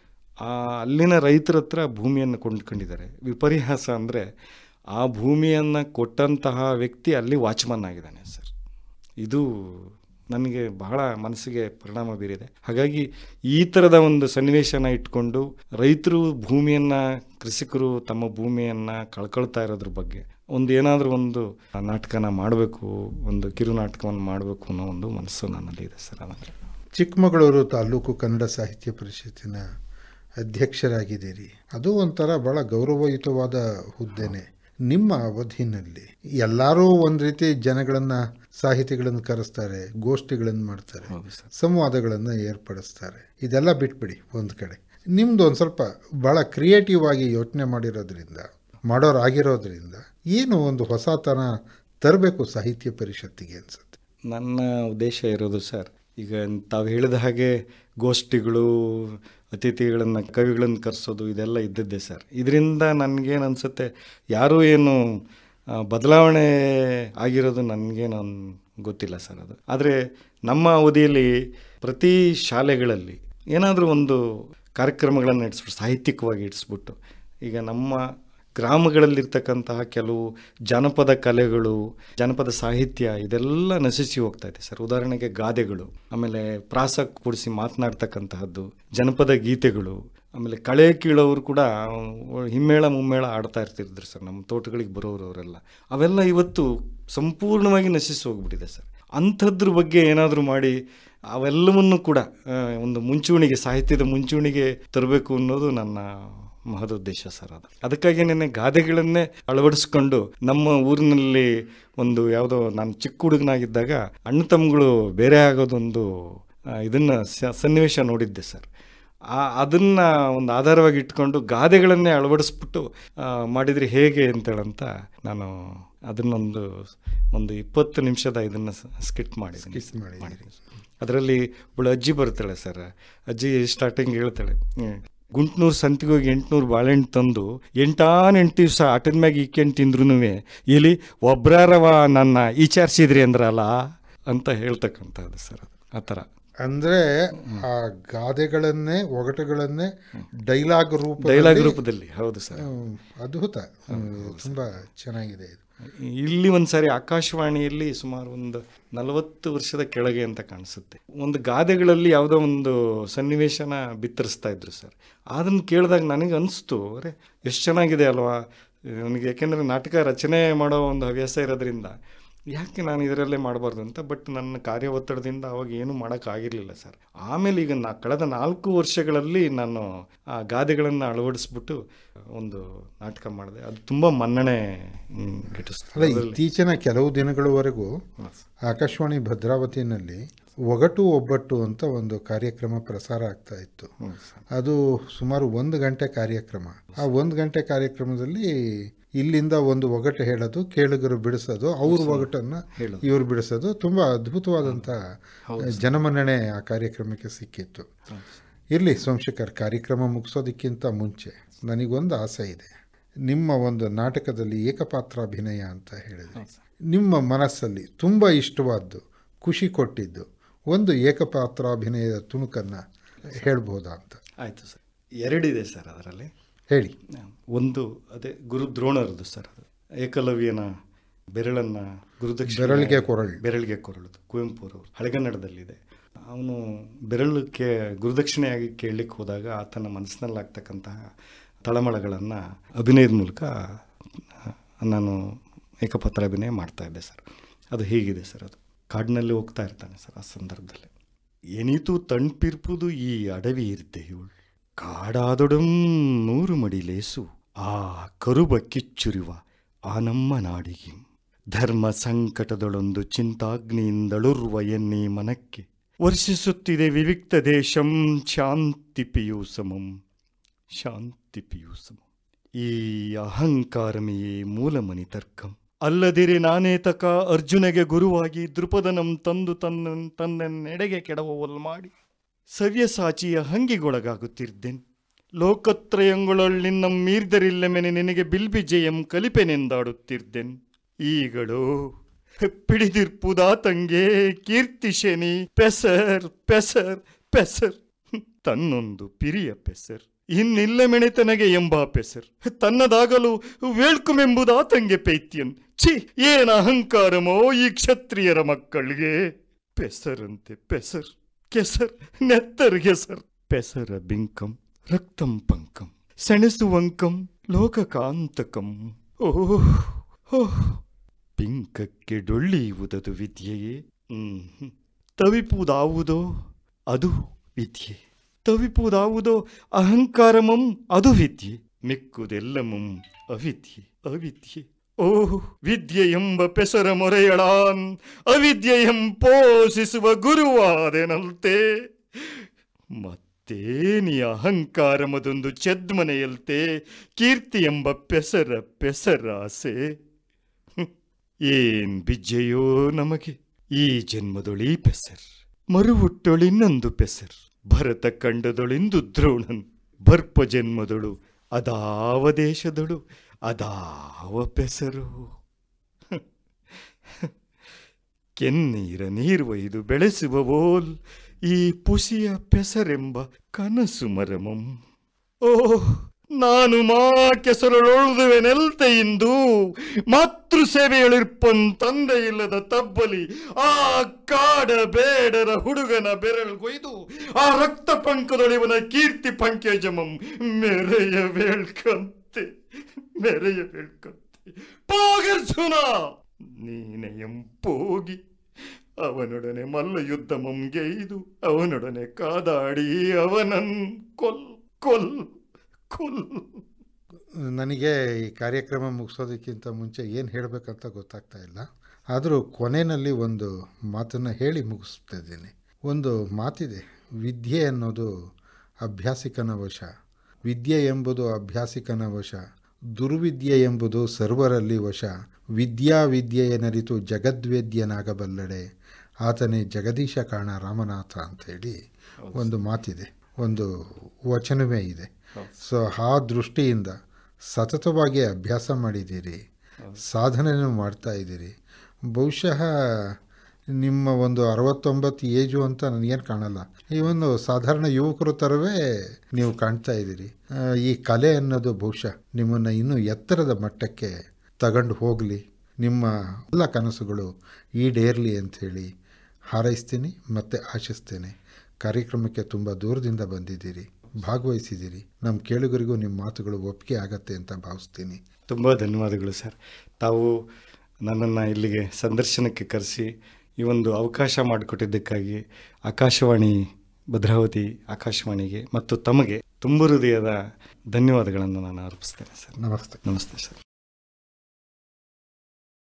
ಆ ಅಲ್ಲಿನ ರೈತರ ಹತ್ರ ಭೂಮಿಯನ್ನು ಕೊಂಡ್ಕೊಂಡಿದ್ದಾರೆ ವಿಪರ್ಯಾಸ ಅಂದರೆ ಆ ಭೂಮಿಯನ್ನು ಕೊಟ್ಟಂತಹ ವ್ಯಕ್ತಿ ಅಲ್ಲಿ ವಾಚ್ಮನ್ ಆಗಿದ್ದಾನೆ ಸರ್ ಇದು ನನಗೆ ಬಹಳ ಮನಸ್ಸಿಗೆ ಪರಿಣಾಮ ಬೀರಿದೆ ಹಾಗಾಗಿ ಈ ಥರದ ಒಂದು ಸನ್ನಿವೇಶನ ಇಟ್ಕೊಂಡು ರೈತರು ಭೂಮಿಯನ್ನು ಕೃಷಿಕರು ತಮ್ಮ ಭೂಮಿಯನ್ನು ಕಳ್ಕೊಳ್ತಾ ಇರೋದ್ರ ಬಗ್ಗೆ ಒಂದು ಏನಾದರೂ ಒಂದು ನಾಟಕನ ಮಾಡಬೇಕು ಒಂದು ಕಿರು ನಾಟಕವನ್ನು ಮಾಡಬೇಕು ಅನ್ನೋ ಒಂದು ಮನಸ್ಸು ನನ್ನಲ್ಲಿ ಇದೆ ಸರ್ ಅದಕ್ಕೆ ಚಿಕ್ಕಮಗಳೂರು ತಾಲೂಕು ಕನ್ನಡ ಸಾಹಿತ್ಯ ಪರಿಷತ್ತಿನ ಅಧ್ಯಕ್ಷರಾಗಿದ್ದೀರಿ ಅದು ಒಂಥರ ಬಹಳ ಗೌರವಯುತವಾದ ಹುದ್ದೆನೆ ನಿಮ್ಮ ಅವಧಿನಲ್ಲಿ ಎಲ್ಲರೂ ಒಂದು ರೀತಿ ಜನಗಳನ್ನು ಸಾಹಿತಿಗಳನ್ನು ಕರೆಸ್ತಾರೆ ಗೋಷ್ಠಿಗಳನ್ನು ಮಾಡ್ತಾರೆ ಹೌದು ಸರ್ ಸಂವಾದಗಳನ್ನು ಏರ್ಪಡಿಸ್ತಾರೆ ಇದೆಲ್ಲ ಬಿಟ್ಬಿಡಿ ಒಂದು ಕಡೆ ನಿಮ್ದು ಒಂದು ಸ್ವಲ್ಪ ಭಾಳ ಕ್ರಿಯೇಟಿವ್ ಆಗಿ ಯೋಚನೆ ಮಾಡಿರೋದ್ರಿಂದ ಮಾಡೋರಾಗಿರೋದ್ರಿಂದ ಏನು ಒಂದು ಹೊಸತನ ತರಬೇಕು ಸಾಹಿತ್ಯ ಪರಿಷತ್ತಿಗೆ ಅನ್ಸುತ್ತೆ ನನ್ನ ಉದ್ದೇಶ ಇರೋದು ಸರ್ ಈಗ ತಾವು ಹೇಳಿದ ಹಾಗೆ ಗೋಷ್ಠಿಗಳು ಅತಿಥಿಗಳನ್ನು ಕವಿಗಳನ್ನು ಕರೆಸೋದು ಇದೆಲ್ಲ ಇದ್ದದ್ದೇ ಸರ್ ಇದರಿಂದ ನನಗೇನು ಅನಿಸುತ್ತೆ ಯಾರೂ ಏನು ಆ, ಬದಲಾವಣೆ ಆಗಿರೋದು ನನಗೇನು ಗೊತ್ತಿಲ್ಲ ಸರ್ ಅದು ಆದರೆ ನಮ್ಮ ಅವಧಿಯಲ್ಲಿ ಪ್ರತಿ ಶಾಲೆಗಳಲ್ಲಿ ಏನಾದರೂ ಒಂದು ಕಾರ್ಯಕ್ರಮಗಳನ್ನು ಇಡಿಸ್ಬಿಟ್ಟು ಸಾಹಿತ್ಯಿಕವಾಗಿ ಇಡಿಸ್ಬಿಟ್ಟು ಈಗ ನಮ್ಮ ಗ್ರಾಮಗಳಲ್ಲಿರ್ತಕ್ಕಂತಹ ಕೆಲವು ಜಾನಪದ ಕಲೆಗಳು ಜಾನಪದ ಸಾಹಿತ್ಯ ಇದೆಲ್ಲ ನಶಿಸಿ ಹೋಗ್ತಾ ಇದೆ ಸರ್ ಉದಾಹರಣೆಗೆ ಗಾದೆಗಳು ಆಮೇಲೆ ಪ್ರಾಸ ಕೂಡಿಸಿ ಮಾತನಾಡ್ತಕ್ಕಂತಹದ್ದು ಜನಪದ ಗೀತೆಗಳು ಆಮೇಲೆ ಕಳೆ ಕೀಳೋರು ಕೂಡ ಹಿಮ್ಮೇಳ ಮುಮ್ಮೇಳ ಆಡ್ತಾ ಇರ್ತಿದ್ರು ಸರ್ ನಮ್ಮ ತೋಟಗಳಿಗೆ ಬರೋರು ಅವರೆಲ್ಲ ಅವೆಲ್ಲ ಇವತ್ತು ಸಂಪೂರ್ಣವಾಗಿ ನಶಿಸಿ ಹೋಗ್ಬಿಟ್ಟಿದೆ ಸರ್ ಅಂಥದ್ರ ಬಗ್ಗೆ ಏನಾದರೂ ಮಾಡಿ ಅವೆಲ್ಲವನ್ನು ಕೂಡ ಆ, ಒಂದು ಮುಂಚೂಣಿಗೆ ಸಾಹಿತ್ಯದ ಮುಂಚೂಣಿಗೆ ತರಬೇಕು ಅನ್ನೋದು ನನ್ನ ಮಹದುದ್ದೇಶ ಸರ್ ಅದು ಅದಕ್ಕಾಗಿ ನೆನ್ನೆ ಗಾದೆಗಳನ್ನೇ ಅಳವಡಿಸ್ಕೊಂಡು ನಮ್ಮ ಊರಿನಲ್ಲಿ ಒಂದು ಯಾವುದೋ ನಾನು ಚಿಕ್ಕ ಹುಡುಗನಾಗಿದ್ದಾಗ ಅಣ್ಣ ತಮ್ಮಗಳು ಬೇರೆ ಆಗೋದೊಂದು ಆ, ಇದನ್ನ ಸ- ಸನ್ನಿವೇಶ ನೋಡಿದ್ದೆ ಸರ್ ಆ ಅದನ್ನ ಒಂದು ಆಧಾರವಾಗಿ ಇಟ್ಕೊಂಡು ಗಾದೆಗಳನ್ನೇ ಅಳವಡಿಸ್ಬಿಟ್ಟು ಆ, ಮಾಡಿದ್ರೆ ಹೇಗೆ ಅಂತೇಳಂತ ನಾನು ಅದನ್ನೊಂದು ಒಂದು ಇಪ್ಪತ್ತು ನಿಮಿಷದ ಇದನ್ನ ಸ್ಕಿಟ್ ಮಾಡಿದ್ದೀನಿ Skit ಮಾಡಿದ್ದೀರಿ. ಮಾಡಿದ್ದೀನಿ ಅದರಲ್ಲಿ ಒಬ್ಬಳು ಅಜ್ಜಿ ಬರ್ತಾಳೆ ಸರ್ ಅಜ್ಜಿ ಸ್ಟಾರ್ಟಿಂಗ್ ಹೇಳ್ತಾಳೆ ಹ್ಮ್. ಗುಂಟ್ನೂರು ಸಂತಿಗೆ ಹೋಗಿ ಎಂಟ್ನೂರು ಬಾಳೆಹಣ್ಣು ತಂದು ಎಂಟಾನ್ ಎಂಟು ದಿವಸ ಆಟದ ಮ್ಯಾಗ ಇಕ್ಕೊಂಡು ತಿಂದ್ರೂ ಇಲ್ಲಿ ಒಬ್ರಾರವ ನನ್ನ ಈಚಾರಿಸಿದ್ರಿ ಅಂದ್ರಲ್ಲ ಅಂತ ಹೇಳ್ತಕ್ಕಂಥದ್ದು ಸರ್ ಅದು ಆ ಥರ ಅಂದ್ರೆ ಆ ಗಾದೆಗಳನ್ನೇ ಒಗಟುಗಳನ್ನೇ ಡೈಲಾಗ್ ರೂಪ ಡೈಲಾಗ್ ರೂಪದಲ್ಲಿ ಹೌದು ಸರ್ ಅದ್ಭುತ ಹ್ಮ್, ತುಂಬಾ ಚೆನ್ನಾಗಿದೆ ಇದು ಇಲ್ಲಿ ಒಂದು ಸಾರಿ ಆಕಾಶವಾಣಿಯಲ್ಲಿ ಸುಮಾರು ಒಂದು ನಲವತ್ತು ವರ್ಷದ ಕೆಳಗೆ ಅಂತ ಕಾಣಿಸುತ್ತೆ ಒಂದು ಗಾದೆಗಳಲ್ಲಿ ಯಾವುದೋ ಒಂದು ಸನ್ನಿವೇಶನ ಬಿತ್ತರಿಸ್ತಾ ಇದ್ರು ಸರ್ ಅದನ್ನು ಕೇಳಿದಾಗ ನನಗೆ ಅನಿಸ್ತು ಅರೆ ಎಷ್ಟು ಚೆನ್ನಾಗಿದೆ ಅಲ್ವಾ ನನಗೆ ಯಾಕೆಂದರೆ ನಾಟಕ ರಚನೆ ಮಾಡೋ ಒಂದು ಹವ್ಯಾಸ ಇರೋದ್ರಿಂದ ಯಾಕೆ ನಾನು ಇದರಲ್ಲೇ ಮಾಡಬಾರ್ದು ಅಂತ ಬಟ್ ನನ್ನ ಕಾರ್ಯ ಒತ್ತಡದಿಂದ ಅವಾಗ ಏನು ಮಾಡೋಕ್ಕಾಗಿರಲಿಲ್ಲ ಸರ್ ಆಮೇಲೆ ಈಗ ನಾ ಕಳೆದ ನಾಲ್ಕು ವರ್ಷಗಳಲ್ಲಿ ನಾನು ಆ ಗಾದೆಗಳನ್ನು ಅಳವಡಿಸ್ಬಿಟ್ಟು ಒಂದು ನಾಟಕ ಮಾಡಿದೆ ಅದು ತುಂಬ ಮನ್ನಣೆ ಹ್ಮ್, ಗಿಟ್ಟಿಸ್ತು ಅಲ್ಲ ಇತ್ತೀಚಿನ ಕೆಲವು ದಿನಗಳವರೆಗೂ ಆಕಾಶವಾಣಿ ಭದ್ರಾವತಿನಲ್ಲಿ ಒಗಟು ಒಬ್ಬಟ್ಟು ಅಂತ ಒಂದು ಕಾರ್ಯಕ್ರಮ ಪ್ರಸಾರ ಆಗ್ತಾ ಇತ್ತು ಹ್ಮ್ ಸರ್. ಅದು ಸುಮಾರು ಒಂದು ಗಂಟೆ ಕಾರ್ಯಕ್ರಮ ಆ ಒಂದು ಗಂಟೆ ಕಾರ್ಯಕ್ರಮದಲ್ಲಿ ಇಲ್ಲಿಂದ ಒಂದು ಒಗಟು ಹೇಳೋದು ಕೇಳುಗರು ಬಿಡಿಸೋದು ಅವ್ರ ಒಗಟನ್ನ ಹೇಳೋದು. ಇವ್ರು ಬಿಡಿಸೋದು ತುಂಬಾ ಅದ್ಭುತವಾದಂಥ ಜನಮನ್ನಣೆ ಆ ಕಾರ್ಯಕ್ರಮಕ್ಕೆ ಸಿಕ್ಕಿತ್ತು ಇರಲಿ ಸೋಮಶೇಖರ್ ಕಾರ್ಯಕ್ರಮ ಮುಗಿಸೋದಕ್ಕಿಂತ ಮುಂಚೆ ನನಗೊಂದು ಆಸೆ ಇದೆ ನಿಮ್ಮ ಒಂದು ನಾಟಕದಲ್ಲಿ ಏಕಪಾತ್ರಾಭಿನಯ ಅಂತ ಹೇಳಿದ್ರಿ ನಿಮ್ಮ ಮನಸ್ಸಲ್ಲಿ ತುಂಬ ಇಷ್ಟವಾದ್ದು ಖುಷಿ ಕೊಟ್ಟಿದ್ದು ಒಂದು ಏಕಪಾತ್ರಾಭಿನಯದ ತುಣುಕನ್ನು ಹೇಳ್ಬೋದಾ ಅಂತ ಆಯಿತು ಸರ್ ಎರಡಿದೆ ಸರ್ ಅದರಲ್ಲಿ ಹೇಳಿ ಒಂದು ಅದೇ ಗುರು ದ್ರೋಣರದು ಸರ್ ಅದು ಏಕಲವ್ಯನ ಬೆರಳನ್ನ ಗುರುದಕ್ಷಿಣೆ ಬೆರಳಿಗೆ ಕೊರಳು. ಬೆರಳಿಗೆ ಕೊರಳುದು ಕುವೆಂಪುರವರು ಹಳೆಗನ್ನಡದಲ್ಲಿದೆ ಅವನು ಬೆರಳಕ್ಕೆ ಗುರುದಕ್ಷಿಣೆಯಾಗಿ ಕೇಳಲಿಕ್ಕೆ ಹೋದಾಗ ಆತನ ಮನಸ್ಸಿನಲ್ಲಿ ಆಗ್ತಕ್ಕಂತಹ ತಳಮಳಗಳನ್ನು ಅಭಿನಯದ ಮೂಲಕ ನಾನು ಏಕಪತ್ರ ಅಭಿನಯ ಮಾಡ್ತಾ ಇದ್ದೆ ಸರ್ ಅದು ಹೀಗಿದೆ ಸರ್ ಅದು ಕಾಡಿನಲ್ಲಿ ಹೋಗ್ತಾ ಇರ್ತಾನೆ ಸರ್ ಆ ಸಂದರ್ಭದಲ್ಲಿ ಎನಿತು ತಣ್ಪಿರ್ಪುದು ಈ ಅಡವಿ ಇರ್ದೆಯುಳ್ ಕಾಡಾದೊಡಂ ನೂರು ಮಡಿಲೇಸು ಆ ಕರುಬ ಕಿಚ್ಚುರಿವ ಆ ನಮ್ಮ ನಾಡಿಗೆ ಧರ್ಮ ಸಂಕಟದೊಳೊಂದು ಚಿಂತಾಗ್ನಿಯಿಂದಳುರ್ವ ಎನ್ನೀ ಮನಕ್ಕೆ ವರ್ಷಿಸುತ್ತಿದೆ ವಿವಿಕ್ತ ದೇಶಂ ಶಾಂತಿ ಪಿಯೂಸಮಂ ಶಾಂತಿ ಪಿಯೂಸಮಂ ಈ ಅಹಂಕಾರಮೆಯೇ ಮೂಲಮನಿ ತರ್ಕಂ ಅಲ್ಲದಿರೆ ನಾನೇ ತಕ ಅರ್ಜುನಗೆ ಗುರುವಾಗಿ ದೃಪದನಂ ತಂದು ತನ್ನ ತನ್ನೆಡೆಗೆ ಕೆಡವವಲ್ ಮಾಡಿ ಸವ್ಯಸಾಚಿಯ ಹಂಗಿಗೊಳಗಾಗುತ್ತಿರ್ದೆನ್ ಲೋಕತ್ರಯಂಗಳೊಳ್ಳಿನ್ನ ಮೀರ್ದರಿಲ್ಲಮೆನೆ ನಿನಗೆ ಬಿಲ್ಬಿಜೆಯಂ ಕಲಿಪೆನೆಂದಾಡುತ್ತಿರ್ದೆನ್ ಈಗಳೋ ಪಿಡಿದಿರ್ಪುದಾತಂಗೆ ಕೀರ್ತಿಶನಿ ಪೆಸರ್ ಪೆಸರ್ ಪೆಸರ್ ತನ್ನೊಂದು ಪಿರಿಯ ಪೆಸರ್ ಇನ್ನಿಲ್ಲ ಮೆಣೆತನಗೆ ಎಂಬ ಪೆಸರ್ ತನ್ನದಾಗಲು ವೇಳ್ಕುಮೆಂಬುದಾತಂಗೆ ಪೈತ್ಯನ್ ಛಿ ಏನ ಅಹಂಕಾರಮೋ ಈ ಕ್ಷತ್ರಿಯರ ಮಕ್ಕಳಿಗೆ ಪೆಸರಂತೆ ಪೆಸರ್ ಕೆಸರ್ ನೆತ್ತರ್ಗೆ ಸರ್ ಪೆಸರ ಬಿಂಕಂ ರಕ್ತಂ ಪಂಕಂ ಸೆಣಸುವಂಕಂ ಲೋಕಕಾಂತಕಂ ಓಹ್ ಓಹ್ ಪಿಂಕಕ್ಕೆ ಡೊಳ್ಳಿಯುವುದದು ವಿದ್ಯೆಯೇ ಹ್ಮ್ ತವಿಪುದಾವುದೋ ಅದು ವಿದ್ಯೆ ತವಿಪುದಾವುದೋ ಅಹಂಕಾರಮಂ ಅದು ವಿದ್ಯೆ ಮಿಕ್ಕುದೆಲ್ಲಮಂ ಅವಿದ್ಯೆ ಅವಿದ್ಯೆ ಓಹ್ ವಿದ್ಯೆ ಎಂಬ ಪೆಸರ ಮೊರೆಯಳಾನ್ ಅವಿದ್ಯೆ ಎಂ ಪೋಷಿಸುವ ಗುರುವಾದೆನಲ್ತೆ ಮತ್ತೇನಿ ಅಹಂಕಾರಮದೊಂದು ಚೆದ್ಮನೆಯಲ್ತೆ ಕೀರ್ತಿ ಎಂಬ ಪೆಸರ ಪೆಸರಾಸೆ ಏನ್ ಬಿಜ್ಜೆಯೋ ನಮಗೆ ಈ ಜನ್ಮದೊಳೀ ಪೆಸರ್ ಮರುಹುಟ್ಟೊಳಿನ್ನೊಂದು ಪೆಸರ್ ಭರತ ಕಂಡದೊಳಿಂದು ದ್ರೋಣನ್ ಬರ್ಪ ಜನ್ಮದೊಳು ಅದಾವ ದೇಶದೊಳು ಅದಾವ ಪೆಸರು ಕೆನ್ನೀರ ನೀರ್ವೈದು ಬೆಳೆಸುವವೋಲ್ ಈ ಪುಸಿಯ ಪೆಸರೆಂಬ ಕನಸು ಮರಮಂ ಓಹ್ ನಾನು ಮಾ ಕೆಸರೊಳುದುವೆನೆಲ್ತೆ ಇಂದು ಮಾತೃ ಸೇವೆಯಳಿರ್ಪನ್ ತಂದೆ ಇಲ್ಲದ ತಬ್ಬಲಿ ಆ ಕಾಡ ಬೇಡರ ಹುಡುಗನ ಬೆರಳ್ಗೊಯ್ದು ಆ ರಕ್ತ ಪಂಕದೊಳಿವನ ಕೀರ್ತಿ ಪಂಕಜಮಂ ಮೆರೆಯ ಬೇಳ್ಕಂತೆ ಮೆರೆಯ ಬೇಳ್ಕಂತೆ ಪಾಗರ್ಜುನ ನೀನೆಯಂ ಪೋಗಿ ಅವನೊಡನೆ ಮಲ್ಲ ಯುದ್ಧ ಮಂಗೆಯ್ದು ಅವನೊಡನೆ ಕಾದಾಡಿ ಅವನನ್ ಕೊಲ್ ಕೊಲ್ ಕೊಲ್ ನನಗೆ ಈ ಕಾರ್ಯಕ್ರಮ ಮುಗಿಸೋದಕ್ಕಿಂತ ಮುಂಚೆ ಏನು ಹೇಳಬೇಕಂತ ಗೊತ್ತಾಗ್ತಾ ಇಲ್ಲ ಆದರೂ ಕೊನೆಯಲ್ಲಿ ಒಂದು ಮಾತನ್ನು ಹೇಳಿ ಮುಗಿಸ್ತಾ ಇದ್ದೀನಿ ಒಂದು ಮಾತಿದೆ ವಿದ್ಯೆ ಅನ್ನೋದು ಅಭ್ಯಾಸಿಕನ ವಶ ವಿದ್ಯೆ ಎಂಬುದು ಅಭ್ಯಾಸಿಕನ ವಶ ದುರ್ವಿದ್ಯೆ ಎಂಬುದು ಸರ್ವರಲ್ಲಿ ವಶ ವಿದ್ಯಾ ವಿದ್ಯೆಯನರಿತು ಜಗದ್ವೇದ್ಯನಾಗಬಲ್ಲಡೆ ಆತನೇ ಜಗದೀಶ ಕಾಣ ರಾಮನಾಥ ಅಂಥೇಳಿ ಒಂದು ಮಾತಿದೆ ಒಂದು ವಚನವೇ ಇದೆ ಸೊ ಆ ದೃಷ್ಟಿಯಿಂದ ಸತತವಾಗಿ ಅಭ್ಯಾಸ ಮಾಡಿದ್ದೀರಿ ಸಾಧನೆಯನ್ನು ಮಾಡ್ತಾ ಇದ್ದೀರಿ ಬಹುಶಃ ನಿಮ್ಮ ಒಂದು ಅರವತ್ತೊಂಬತ್ತು ಏಜು ಅಂತ ನನಗೇನು ಕಾಣಲ್ಲ ಈ ಒಂದು ಸಾಧಾರಣ ಯುವಕರ ಥರವೇ ನೀವು ಕಾಣ್ತಾ ಇದ್ದೀರಿ ಆ, ಈ ಕಲೆ ಅನ್ನೋದು ಬಹುಶಃ ನಿಮ್ಮನ್ನು ಇನ್ನೂ ಎತ್ತರದ ಮಟ್ಟಕ್ಕೆ ತಗೊಂಡು ಹೋಗಲಿ ನಿಮ್ಮ ಎಲ್ಲ ಕನಸುಗಳು ಈಡೇರಲಿ ಅಂಥೇಳಿ ಹಾರೈಸ್ತೀನಿ ಮತ್ತು ಆಶಿಸ್ತೇನೆ ಕಾರ್ಯಕ್ರಮಕ್ಕೆ ತುಂಬ ದೂರದಿಂದ ಬಂದಿದ್ದೀರಿ ಭಾಗವಹಿಸಿದ್ದೀರಿ ನಮ್ಮ ಕೇಳುಗರಿಗೂ ನಿಮ್ಮ ಮಾತುಗಳು ಒಪ್ಪಿಗೆ ಆಗತ್ತೆ ಅಂತ ಭಾವಿಸ್ತೀನಿ ತುಂಬ ಧನ್ಯವಾದಗಳು ಸರ್ ತಾವು ನನ್ನನ್ನು ಇಲ್ಲಿಗೆ ಸಂದರ್ಶನಕ್ಕೆ ಕರೆಸಿ ಈ ಒಂದು ಅವಕಾಶ ಮಾಡಿಕೊಟ್ಟಿದ್ದಕ್ಕಾಗಿ ಆಕಾಶವಾಣಿ ಭದ್ರಾವತಿ ಆಕಾಶವಾಣಿಗೆ ಮತ್ತು ತಮಗೆ ತುಂಬ ಹೃದಯದ ಧನ್ಯವಾದಗಳನ್ನು ನಾನು ಅರ್ಪಿಸ್ತೇನೆ ಸರ್ ನಮಸ್ತೆ ನಮಸ್ತೆ ಸರ್